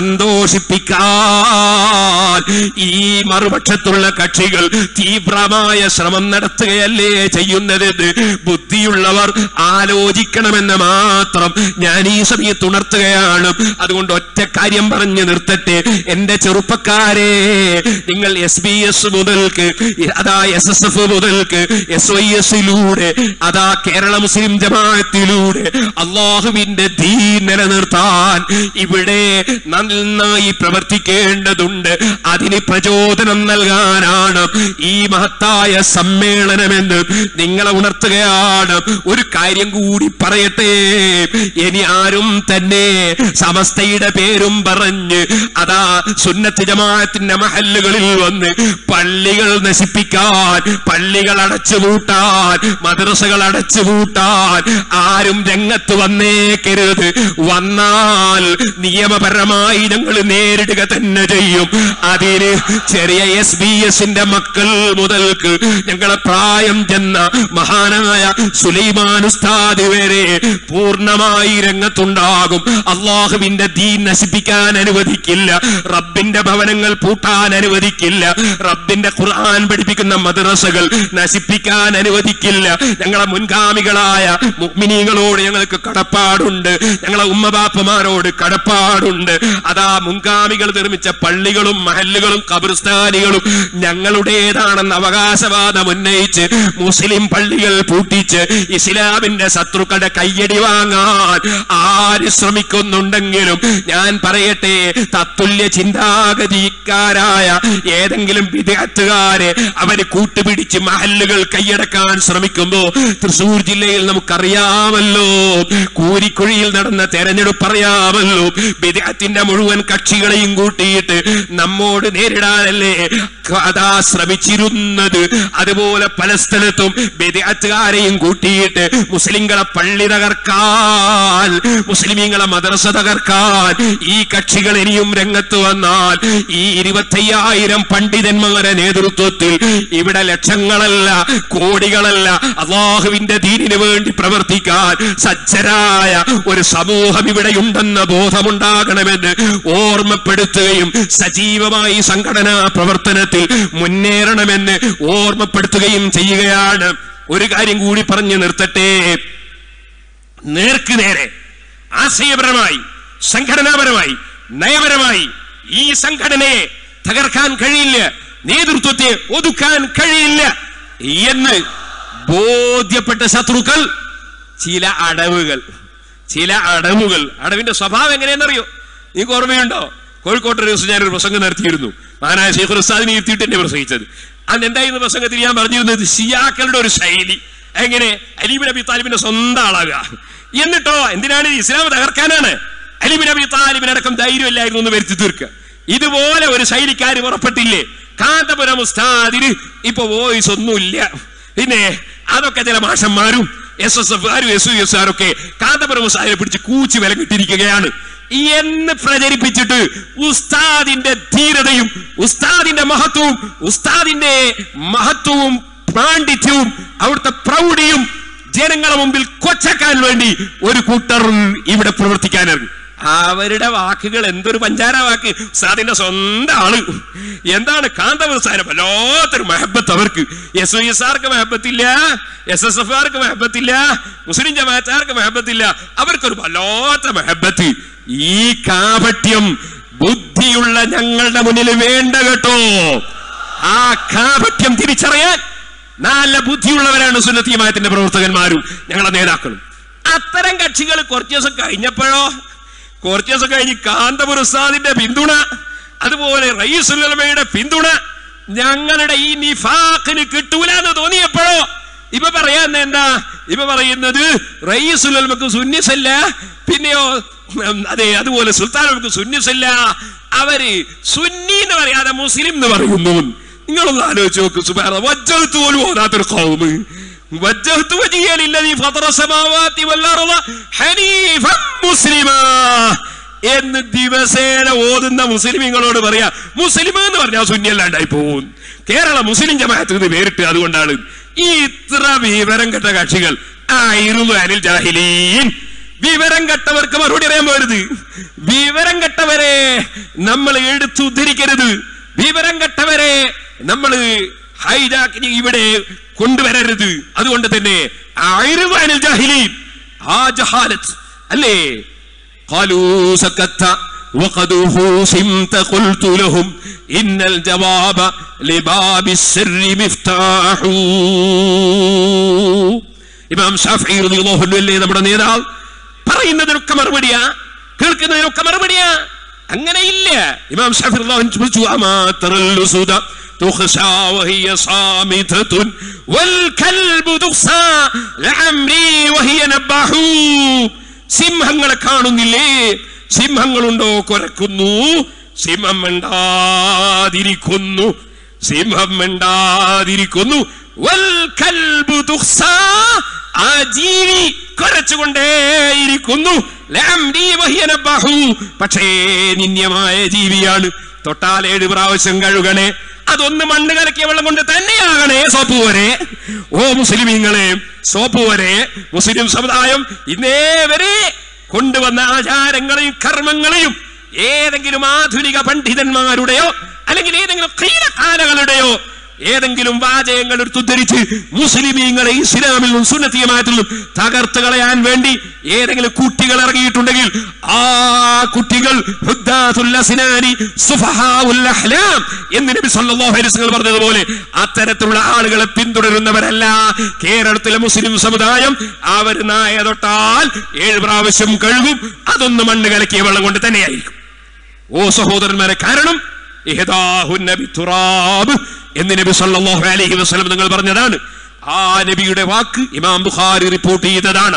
സന്തോഷിപ്പിക്കാൻ ഈ മറുപക്ഷത്തുള്ള കക്ഷികൾ തീവ്രമായ ശ്രമം നടത്തുകയല്ലേ ചെയ്യുന്നതെന്ന് ബുദ്ധിയുള്ളവർ ആലോചിക്കണമെന്ന് മാത്രം ഞാൻ ഈ സമയത്ത് ഉണർത്തുകയാണ് അതുകൊണ്ട് ഒറ്റ കാര്യം പറഞ്ഞു നിർത്തട്ടെ എന്റെ ചെറുപ്പക്കാരെ നിങ്ങൾ എസ് ബി എസ് മുതൽക്ക് അതാ എസ് എസ് എഫ് മുതൽക്ക് എസ് വൈ എസിലൂടെ അതാ കേരള മുസ്ലിം ജമാഅത്തിലൂടെ അള്ളാഹുവിന്റെ ദീ നിലനിർത്താൻ ഇവിടെ നന്നായി പ്രവർത്തിക്കേണ്ടതുണ്ട് അതിന് പ്രചോദനം നൽകാനാണ് ഈ മഹത്തായ സമ്മേളനമെന്ന് നിങ്ങളെ ഉണർത്തുകയാണ് ഒരു കാര്യം കൂടി പറയട്ടെ ഇനി ആരും തന്നെ സമസ്തയുടെ പേരും പറഞ്ഞ് അതാ സുന്നത്ത് ജമാഅത്തിന്റെ മഹല്ലുകളിൽ വന്ന് പള്ളികൾ നശിപ്പിക്കാൻ പള്ളികൾ അടച്ചുപൂട്ടാൻ മദ്രസകൾ അടച്ചുപൂട്ടാൻ ആരും രംഗത്ത് വന്നേക്കരുത് വന്നാൽ നിയമപരമായി ഞങ്ങൾ നേരിടുക തന്നെ ചെയ്യും അതിന് ചെറിയ എസ് ബി എസിന്റെ മക്കൾ മുതൽക്ക് ഞങ്ങളെ പ്രായം ചെന്ന മഹാനായ സുലൈമാൻ ഉസ്താദ് വരെ പൂർണ്ണമായി രംഗത്തുണ്ടാകും അള്ളാഹുവിന്റെ ദീൻ നശിപ്പിക്കാൻ അനുവദിക്കില്ല റബ്ബിന്റെ ഭവനങ്ങൾ പൂട്ടാൻ അനുവദിക്കില്ല റബ്ബിന്റെ ഖുർആൻ പഠിപ്പിക്കുന്ന മദ്രസകൾ നശിപ്പിക്കാൻ അനുവദിക്കില്ല ഞങ്ങളെ മുൻഗാമികളായ മുഗ്മിനീങ്ങളോട് ഞങ്ങൾക്ക് കടപ്പാടുണ്ട് ഞങ്ങളെ ഉമ്മബാപ്പമാരോട് കടപ്പാടുണ്ട് അതാ മുൻഗാമികൾ നിർമ്മിച്ച പള്ളികളും മഹല്ലുകളും കബർസ്ഥാനികളും ഞങ്ങളുടേതാണെന്ന് അവകാശവാദം ഉന്നയിച്ച് മുസ്ലിം പള്ളികൾ പൂട്ടിച്ച് ഇസ്ലാമിന്റെ ശത്രുക്കളുടെ കയ്യടി വാങ്ങാൻ ആര് ശ്രമിക്കുന്നുണ്ടെങ്കിലും ഞാൻ പറയട്ടെ തത്തുല്യ ചിന്താഗതിക്കാരായ ഏതെങ്കിലും വിദഗ്ധകാരെ അവര് കൂട്ടുപിടിച്ച് മഹല്ലുകൾ കൈയടക്കാൻ ശ്രമിക്കുമ്പോ തൃശൂർ ജില്ലയിൽ നമുക്കറിയാമല്ലോ കൂരിക്കുഴിയിൽ നടന്ന തെരഞ്ഞെടുപ്പ് അറിയാമല്ലോ ബിദഅത്തിന്റെ മുഴുവൻ കക്ഷികളെയും കൂട്ടിയിട്ട് നമ്മോട് നേരിടാനല്ലേ അതാ ശ്രമിച്ചിരുന്നത് അതുപോലെ പല സ്ഥലത്തും ബിദഅത്തുകാരെയും കൂട്ടിയിട്ട് മുസ്ലിങ്ങളെ പള്ളി തകർക്കാൻ മുസ്ലിമീങ്ങളെ മദ്രസ തകർക്കാൻ ഈ കക്ഷികൾ ഇനിയും രംഗത്ത് വന്നാൽ ഈ ഇരുപത്തയ്യായിരം പണ്ഡിതന്മാരുടെ നേതൃത്വത്തിൽ ഇവിടെ ലക്ഷങ്ങളല്ല കോടികളല്ല അള്ളാഹുവിന്റെ ദീനിന് വേണ്ടി പ്രവർത്തിക്കാൻ സജ്ജരായ ഒരു സമൂഹം ഇവിടെയുണ്ടെന്ന ബോധമുണ്ടാകണമെന്ന് ഓർമ്മപ്പെടുത്തുകയും സജീവമായി സംഘടനാ പ്രവർത്തനത്തിൽ മുന്നേറണമെന്ന് ഓർമ്മപ്പെടുത്തുകയും ചെയ്യുകയാണ് ഒരു കാര്യം കൂടി പറഞ്ഞു നിർത്തട്ടെ നേർക്ക് നേരെ ആശയപരമായി സംഘടനാപരമായി നയപരമായി ഈ സംഘടനയെ തകർക്കാൻ കഴിയില്ല നേതൃത്വത്തെ ഒതുക്കാൻ കഴിയില്ല എന്ന് ബോധ്യപ്പെട്ട ശത്രുക്കൾ ചില അടവുകൾ ചില അടവുകൾ അടവിന്റെ സ്വഭാവം എങ്ങനെയെന്നറിയോ നിങ്ങൾക്ക് ഓർമ്മയുണ്ടോ കോഴിക്കോട്ട് ഒരു ദിവസം ഞാനൊരു പ്രസംഗം നടത്തിയിരുന്നു മഹാനായ ശേഖർ ഉസ്താദിനെ ഇരുത്തിയിട്ട് എന്നെ പ്രസംഗിച്ചത് അന്ന് എന്തായിരുന്നു പ്രസംഗത്തിൽ ഞാൻ പറഞ്ഞിരുന്നത് ഷിയാക്കളുടെ ഒരു ശൈലി എങ്ങനെ അലീബിൻ അബി താലിബിന്റെ സ്വന്തം ആളാകുക എന്നിട്ടോ എന്തിനാണ് ഈ ഇസ്ലാം തകർക്കാനാണ് അലിബിൻ അബി താലിബിനടക്കം ധൈര്യമില്ലായിരുന്നു എന്ന് വരുത്തി തീർക്കുക ഇതുപോലെ ഒരു ശൈലിക്കാർ പുറപ്പെട്ടില്ലേ കാന്തപുരം ഉസ്താദിന് ഇപ്പൊ വോയിസ് ഒന്നുമില്ല പിന്നെ അതൊക്കെ ചില മാഷന്മാരും എസ് എസ് എഫ് ആരും എസ് യു എസ് ആരൊക്കെ കാന്തപുരം ഉസ്താദിനെ പിടിച്ച് കൂച്ചി വിലങ്ങിട്ടിരിക്കുകയാണ് എന്ന് പ്രചരിപ്പിച്ചിട്ട് ഉസ്താദിന്റെ ധീരതയും ഉസ്താദിന്റെ മഹത്വവും ഉസ്താദിന്റെ മഹത്വവും പാണ്ഡിത്യവും അവിടുത്തെ പ്രൗഢിയും ജനങ്ങളെ മുമ്പിൽ കൊച്ചക്കാൻ വേണ്ടി ഒരു കൂട്ടർ ഇവിടെ പ്രവർത്തിക്കാനിറങ്ങി അവരുടെ വാക്കുകൾ എന്തൊരു പഞ്ചാര വാക്ക് ഉസ്താദിന്റെ സ്വന്തം ആള് എന്താണ് കാന്തവസ്ഥാനം വല്ലാത്തൊരു മെഹബത്ത് അവർക്ക് എസ് എസ് ആർക്ക് മെഹബത്തില്ല എസ് എസ് എഫ് ആർക്ക് മെഹബത്തില്ല മുസ്ലിം ജമാഅത്താർക്ക് മെഹബത്തില്ല അവർക്കൊരു വല്ലാത്ത മെഹബത്ത് ഈ കാപട്യം ബുദ്ധിയുള്ള ഞങ്ങളുടെ മുന്നിൽ വേണ്ട കേട്ടോ ആ കാപട്യം തിരിച്ചറിയാൻ നല്ല ബുദ്ധിയുള്ളവരാണ് സുന്നത്തിയമായത്തിന്റെ പ്രവർത്തകന്മാരും ഞങ്ങളുടെ നേതാക്കളും അത്തരം കക്ഷികൾ കുറച്ചു ദിവസം കഴിഞ്ഞപ്പോഴോ കുറച്ചു ദിവസം കഴിഞ്ഞ് കാന്തപുരസാദിന്റെ പിന്തുണ അതുപോലെ റയീസുലമയുടെ പിന്തുണ ഞങ്ങളുടെ ഈ നിഫാഖിന് കിട്ടൂല എന്ന് തോന്നിയപ്പോഴോ ഇപ്പൊ പറയാൻ എന്താ ഇപ്പൊ പറയുന്നത് റയീസുലമക്ക് സുന്നിസല്ല പിന്നെയോ ഉം, അതെ അതുപോലെ സുൽത്താൻ നമുക്ക് സുന്നിസല്ല അവര് സുന്നി എന്ന് പറയാതെ മുസ്ലിം എന്ന് പറയുന്നു നിങ്ങളൊന്ന് ആലോചിച്ച് നോക്ക് സുബാന വജ്ജത്ത് പോലും ഓതാത്തൊരു കൗമ് വജ്ജത്ത് വജിയലില്ലതീ ഫതറ സമാവാതി വല്ലർള ഹനീഫൻ മുസ്ലിമാ എന്ന് ദിവസേന ഓതുന്ന മുസ്ലിമീങ്ങളോട് പറയാ മുസ്ലിം എന്ന് പറഞ്ഞാൽ ശൂന്യല്ലാണ്ടായി പോകും കേരള മുസ്ലിം ജമാഅത്ത് ഇത് പേരിട്ട് അതുകൊണ്ടാണ് ഈ ഇത്ര വിവരം കെട്ട കക്ഷികൾ ആയിരുന്നു അനിൽ ജാഹിലീൻ വിവരം കെട്ടവർക്ക് മറുപടി അറിയാൻ പോരുത് വിവരം കെട്ടവരെ നമ്മൾ എടുത്തുദ്ധരിക്കരുത് വിവരം കെട്ടവരെ നമ്മൾ ഹൈജാക്കിന് ഇവിടെ കൊണ്ടുവരരുത് അതുകൊണ്ട് തന്നെ ആയിരുന്നു അനിൽ ജാഹിലീൻ ആ ജഹാലത്ത് അല്ലേ قالوا سكت وقد خُوصِمْتَ قلت لهم إن الجواب لباب السر مفتاح ഇമാം ഷാഫി റളിയല്ലാഹു അൻഹു അല്ലേ നമ്മുടെ നേതാവ് പറയുന്നതിനൊക്കെ മറുപടിയാ കേൾക്കുന്നതിനൊക്കെ മറുപടിയാ അങ്ങനെയില്ല ഇമാം ഷാഫി റളിയല്ലാഹു അൻഹു ചോദിച്ചു അമാ തറൽ സുദ تخشى وهي صامتة والكلب تخشى لعمري وهي نباح സിംഹങ്ങളെ കാണുന്നില്ലേ സിംഹങ്ങളുണ്ടോ കൊരക്കുന്നു സിംഹം മിണ്ടാതിരിക്കുന്നു സിംഹം മിണ്ടാതിരിക്കുന്നു വൽ കൽബു തുഖ്സാ. ആ ജീവി കൊരച്ചുകൊണ്ടേയിരിക്കുന്നു ലഅംരി വഹിയ നബ്ബഹു. പക്ഷേ നിന്യമായ ജീവിയാണ് തൊട്ടാൽ ഏഴ് പ്രാവശ്യം കഴുകണേ അതൊന്ന് മണ്ണ് കലക്കിയ വെള്ളം കൊണ്ട് തന്നെയാകണേ സോപ്പ് വരെ ഓ മുസ്ലിമീങ്ങളെ സോപ്പ് വരെ മുസ്ലിം സമുദായം ഇന്നേ വരെ കൊണ്ടുവന്ന ആചാരങ്ങളെയും കർമ്മങ്ങളെയും ഏതെങ്കിലും ആധുനിക പണ്ഡിതന്മാരുടെയോ അല്ലെങ്കിൽ ഏതെങ്കിലും കീലക്കാലകളുടെയോ ഏതെങ്കിലും വാചകങ്ങൾ എടുത്തുദ്ധരിച്ച് മുസ്ലിമീങ്ങളെ ഇസ്ലാമിൽ നിന്നും സുന്നത്തിയമായത്തിൽ നിന്നും തകർത്ത് കളയാൻ വേണ്ടി ഏതെങ്കിലും കുട്ടികൾ ഇറങ്ങിയിട്ടുണ്ടെങ്കിൽ ആ കുട്ടികൾ ഹുദ്ദാത്തുൽ അസ്നാനി, സുഫഹാഉൽ അഹ്ലാം എന്ന് നബി സല്ലല്ലാഹു അലൈഹി വസല്ലം പറഞ്ഞതുപോലെ അത്തരത്തിലുള്ള ആളുകളെ പിന്തുടരുന്നവരല്ല കേരളത്തിലെ മുസ്ലിം സമുദായം അവർ നായ തൊട്ടാൽ ഏഴ് പ്രാവശ്യം കഴുകും അതൊന്ന് മണ്ണ് കലക്കിയ വെള്ളം കൊണ്ട് തന്നെയായിരിക്കും ഓ സഹോദരന്മാരെ കാരണം ഇഹ്ദാഹുൻ നബി തുറാബ് എന്ന് നബി സല്ലല്ലാഹു അലൈഹി വസല്ലം നിങ്ങൾ പറഞ്ഞതാണ് ആ നബിയുടെ വാക്ക് ഇമാം ബുഖാരി റിപ്പോർട്ട് ചെയ്തതാണ്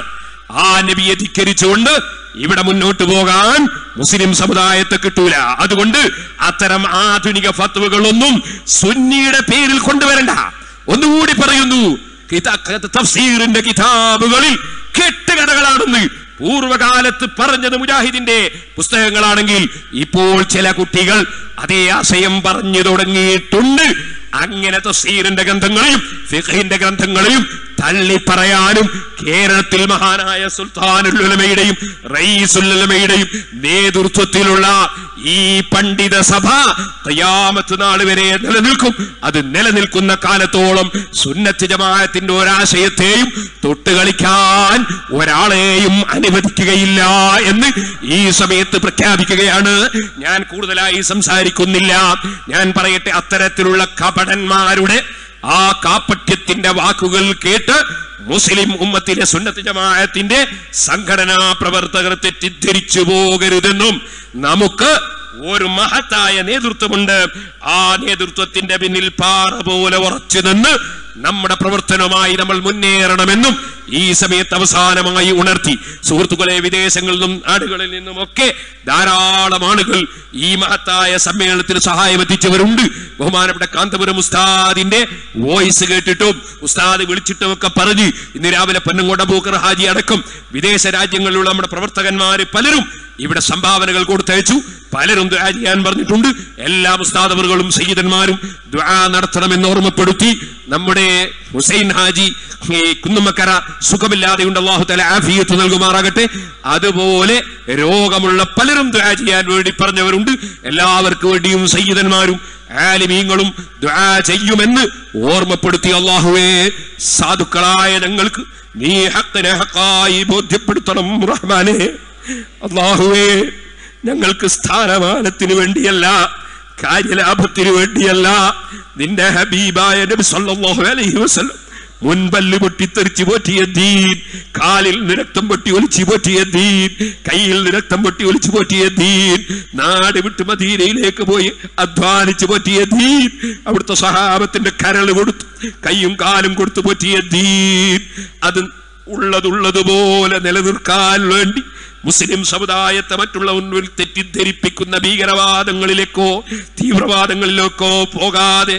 ആ നബിയെ ധിക്കരിച്ചുകൊണ്ട് ഇവിടെ മുന്നോട്ട് പോകാൻ മുസ്ലിം സമുദായത്തെ കിട്ടൂല അതുകൊണ്ട് അത്തരം ആധുനിക ഫത്വകളൊന്നും സുന്നിയുടെ പേരിൽ കൊണ്ടുവരണ്ട ഒന്നുകൂടി പറയുന്നു കിതാ- തഫ്സീറിന്റെ കിതാബുകളിൽ കെട്ടുകഥകളാണെന്ന് പൂർവകാലത്ത് പറഞ്ഞത് മുജാഹിദിന്റെ പുസ്തകങ്ങളാണെങ്കിൽ ഇപ്പോൾ ചില കുട്ടികൾ അതേ ആശയം പറഞ്ഞു തുടങ്ങിയിട്ടുണ്ട് അങ്ങനെ തഫ്സീറിന്റെ ഗ്രന്ഥങ്ങളെയും ഫിഖഹിന്റെ ഗ്രന്ഥങ്ങളെയും തള്ളി പറയാനും കേരളത്തിൽ മഹാനായ സുൽത്താനുലുലമയുടെയും റയീസുലുലമയുടെയും നേതൃത്വത്തിലുള്ള ഈ പണ്ഡിത സഭ കയ്യാമത്ത് നാൾ വരെ നിലനിൽക്കും അത് നിലനിൽക്കുന്ന കാലത്തോളം സുന്നത്ത് ജമാഅത്തിന്റെ ഒരാശയത്തെയും തൊട്ടുകളിക്കാൻ ഒരാളെയും അനുവദിക്കുകയില്ല എന്ന് ഈ സമയത്ത് പ്രഖ്യാപിക്കുകയാണ് ഞാൻ കൂടുതലായി സംസാരിക്കുന്നില്ല ഞാൻ പറയട്ടെ അത്തരത്തിലുള്ള കപടന്മാരുടെ ആ കാപ്പട്യത്തിന്റെ വാക്കുകൾ കേട്ട് മുസ്ലിം ഉമ്മത്തിലെ സുന്നത്ത് ജമാഅത്തിന്റെ സംഘടനാ പ്രവർത്തകർ തെറ്റിദ്ധരിച്ചു പോകരുതെന്നും നമുക്ക് ഒരു മഹത്തായ നേതൃത്വമുണ്ട് ആ നേതൃത്വത്തിന്റെ പിന്നിൽ പാറ പോലെ ഉറച്ചു നിന്ന് നമ്മുടെ പ്രവർത്തനവുമായി നമ്മൾ മുന്നേറണമെന്നും ഈ സമയത്ത് അവസാനമായി ഉണർത്തി സുഹൃത്തുക്കളെ വിദേശങ്ങളിൽ നിന്നും നാടുകളിൽ നിന്നുമൊക്കെ ധാരാളം ആളുകൾ ഈ മഹത്തായ സമ്മേളനത്തിന് സഹായം എത്തിച്ചവരുണ്ട് ബഹുമാനപ്പെട്ട കാന്തപുരം ഉസ്താദിന്റെ വോയിസ് കേട്ടിട്ടും ഉസ്താദ് വിളിച്ചിട്ടും ഒക്കെ പറഞ്ഞ് ഇന്ന് രാവിലെ പൊന്നങ്കോട്ട പൂക്കർ ഹാജി അടക്കം വിദേശ രാജ്യങ്ങളിലുള്ള നമ്മുടെ പ്രവർത്തകന്മാര് പലരും ഇവിടെ സംഭാവനകൾ കൊടുത്തയച്ചു പലരും ദുആ ചെയ്യാൻ പറഞ്ഞിട്ടുണ്ട് എല്ലാ ഉസ്താദവറുകളും സയ്യിദന്മാരും ദുആ നടത്തണമെന്ന് ഓർമ്മപ്പെടുത്തി നമ്മുടെ ഹുസൈൻ ഹാജി ഈ കുന്നുമ്മക്കര സുഖമില്ലാതെയുണ്ട് അള്ളാഹു തല ആഫിയത്ത് നൽകുമാറാകട്ടെ അതുപോലെ രോഗമുള്ള പലരും ദുആ ചെയ്യാൻ വേണ്ടി പറഞ്ഞവരുണ്ട് എല്ലാവർക്കും വേണ്ടിയും സയ്യിദന്മാരും ആലിമീങ്ങളും ദുആ ചെയ്യുമെന്ന് ഓർമ്മപ്പെടുത്തി അള്ളാഹുവേ സാധുക്കളായ ഞങ്ങൾക്ക് നീ ഹക്കിനെ ഹക്കായി ബോധ്യപ്പെടുത്തണം റഹ്മാനെ അള്ളാഹുവേ ഞങ്ങൾക്ക് സ്ഥാനമാനത്തിന് വേണ്ടിയല്ല കാര്യലാഭത്തിന് വേണ്ടിയല്ല നിന്റെ ഹബീബായ നബി സല്ലല്ലാഹു അലൈഹി വസല്ലം മുൻപല്ല് പൊട്ടിത്തെറിച്ച് പോറ്റിയ ദീൻ കാലിൽ നിരക്തം പൊട്ടി ഒലിച്ചു പോറ്റിയ ദീൻ കയ്യിൽ നിരക്തം പൊട്ടി ഒലിച്ചു പോറ്റിയ ദീൻ നാട് വിട്ട് മദീനയിലേക്ക് പോയി അധ്വാനിച്ചു പോറ്റിയ ദീൻ അവിടുത്തെ സഹാബത്തിന്റെ കരൾ കൊടുത്തു കൈയും കാലും കൊടുത്തു പോറ്റിയ ദീൻ അത് ഉള്ളതുള്ളതുപോലെ നിലനിർക്കാൻ വേണ്ടി മുസ്ലിം സമുദായത്തെ മറ്റുള്ള മുൻപിൽ തെറ്റിദ്ധരിപ്പിക്കുന്ന ഭീകരവാദങ്ങളിലേക്കോ തീവ്രവാദങ്ങളിലേക്കോ പോകാതെ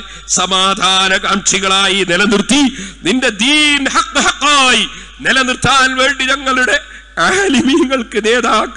സമാധാനകാംക്ഷികളായി നിലനിർത്തി നിന്റെ ദീൻ ഹക്ക് ഹക്കായി നിലനിർത്താൻ വേണ്ടി ഞങ്ങളുടെ ആലിമീങ്ങൾക്ക് നേതാക്കൾ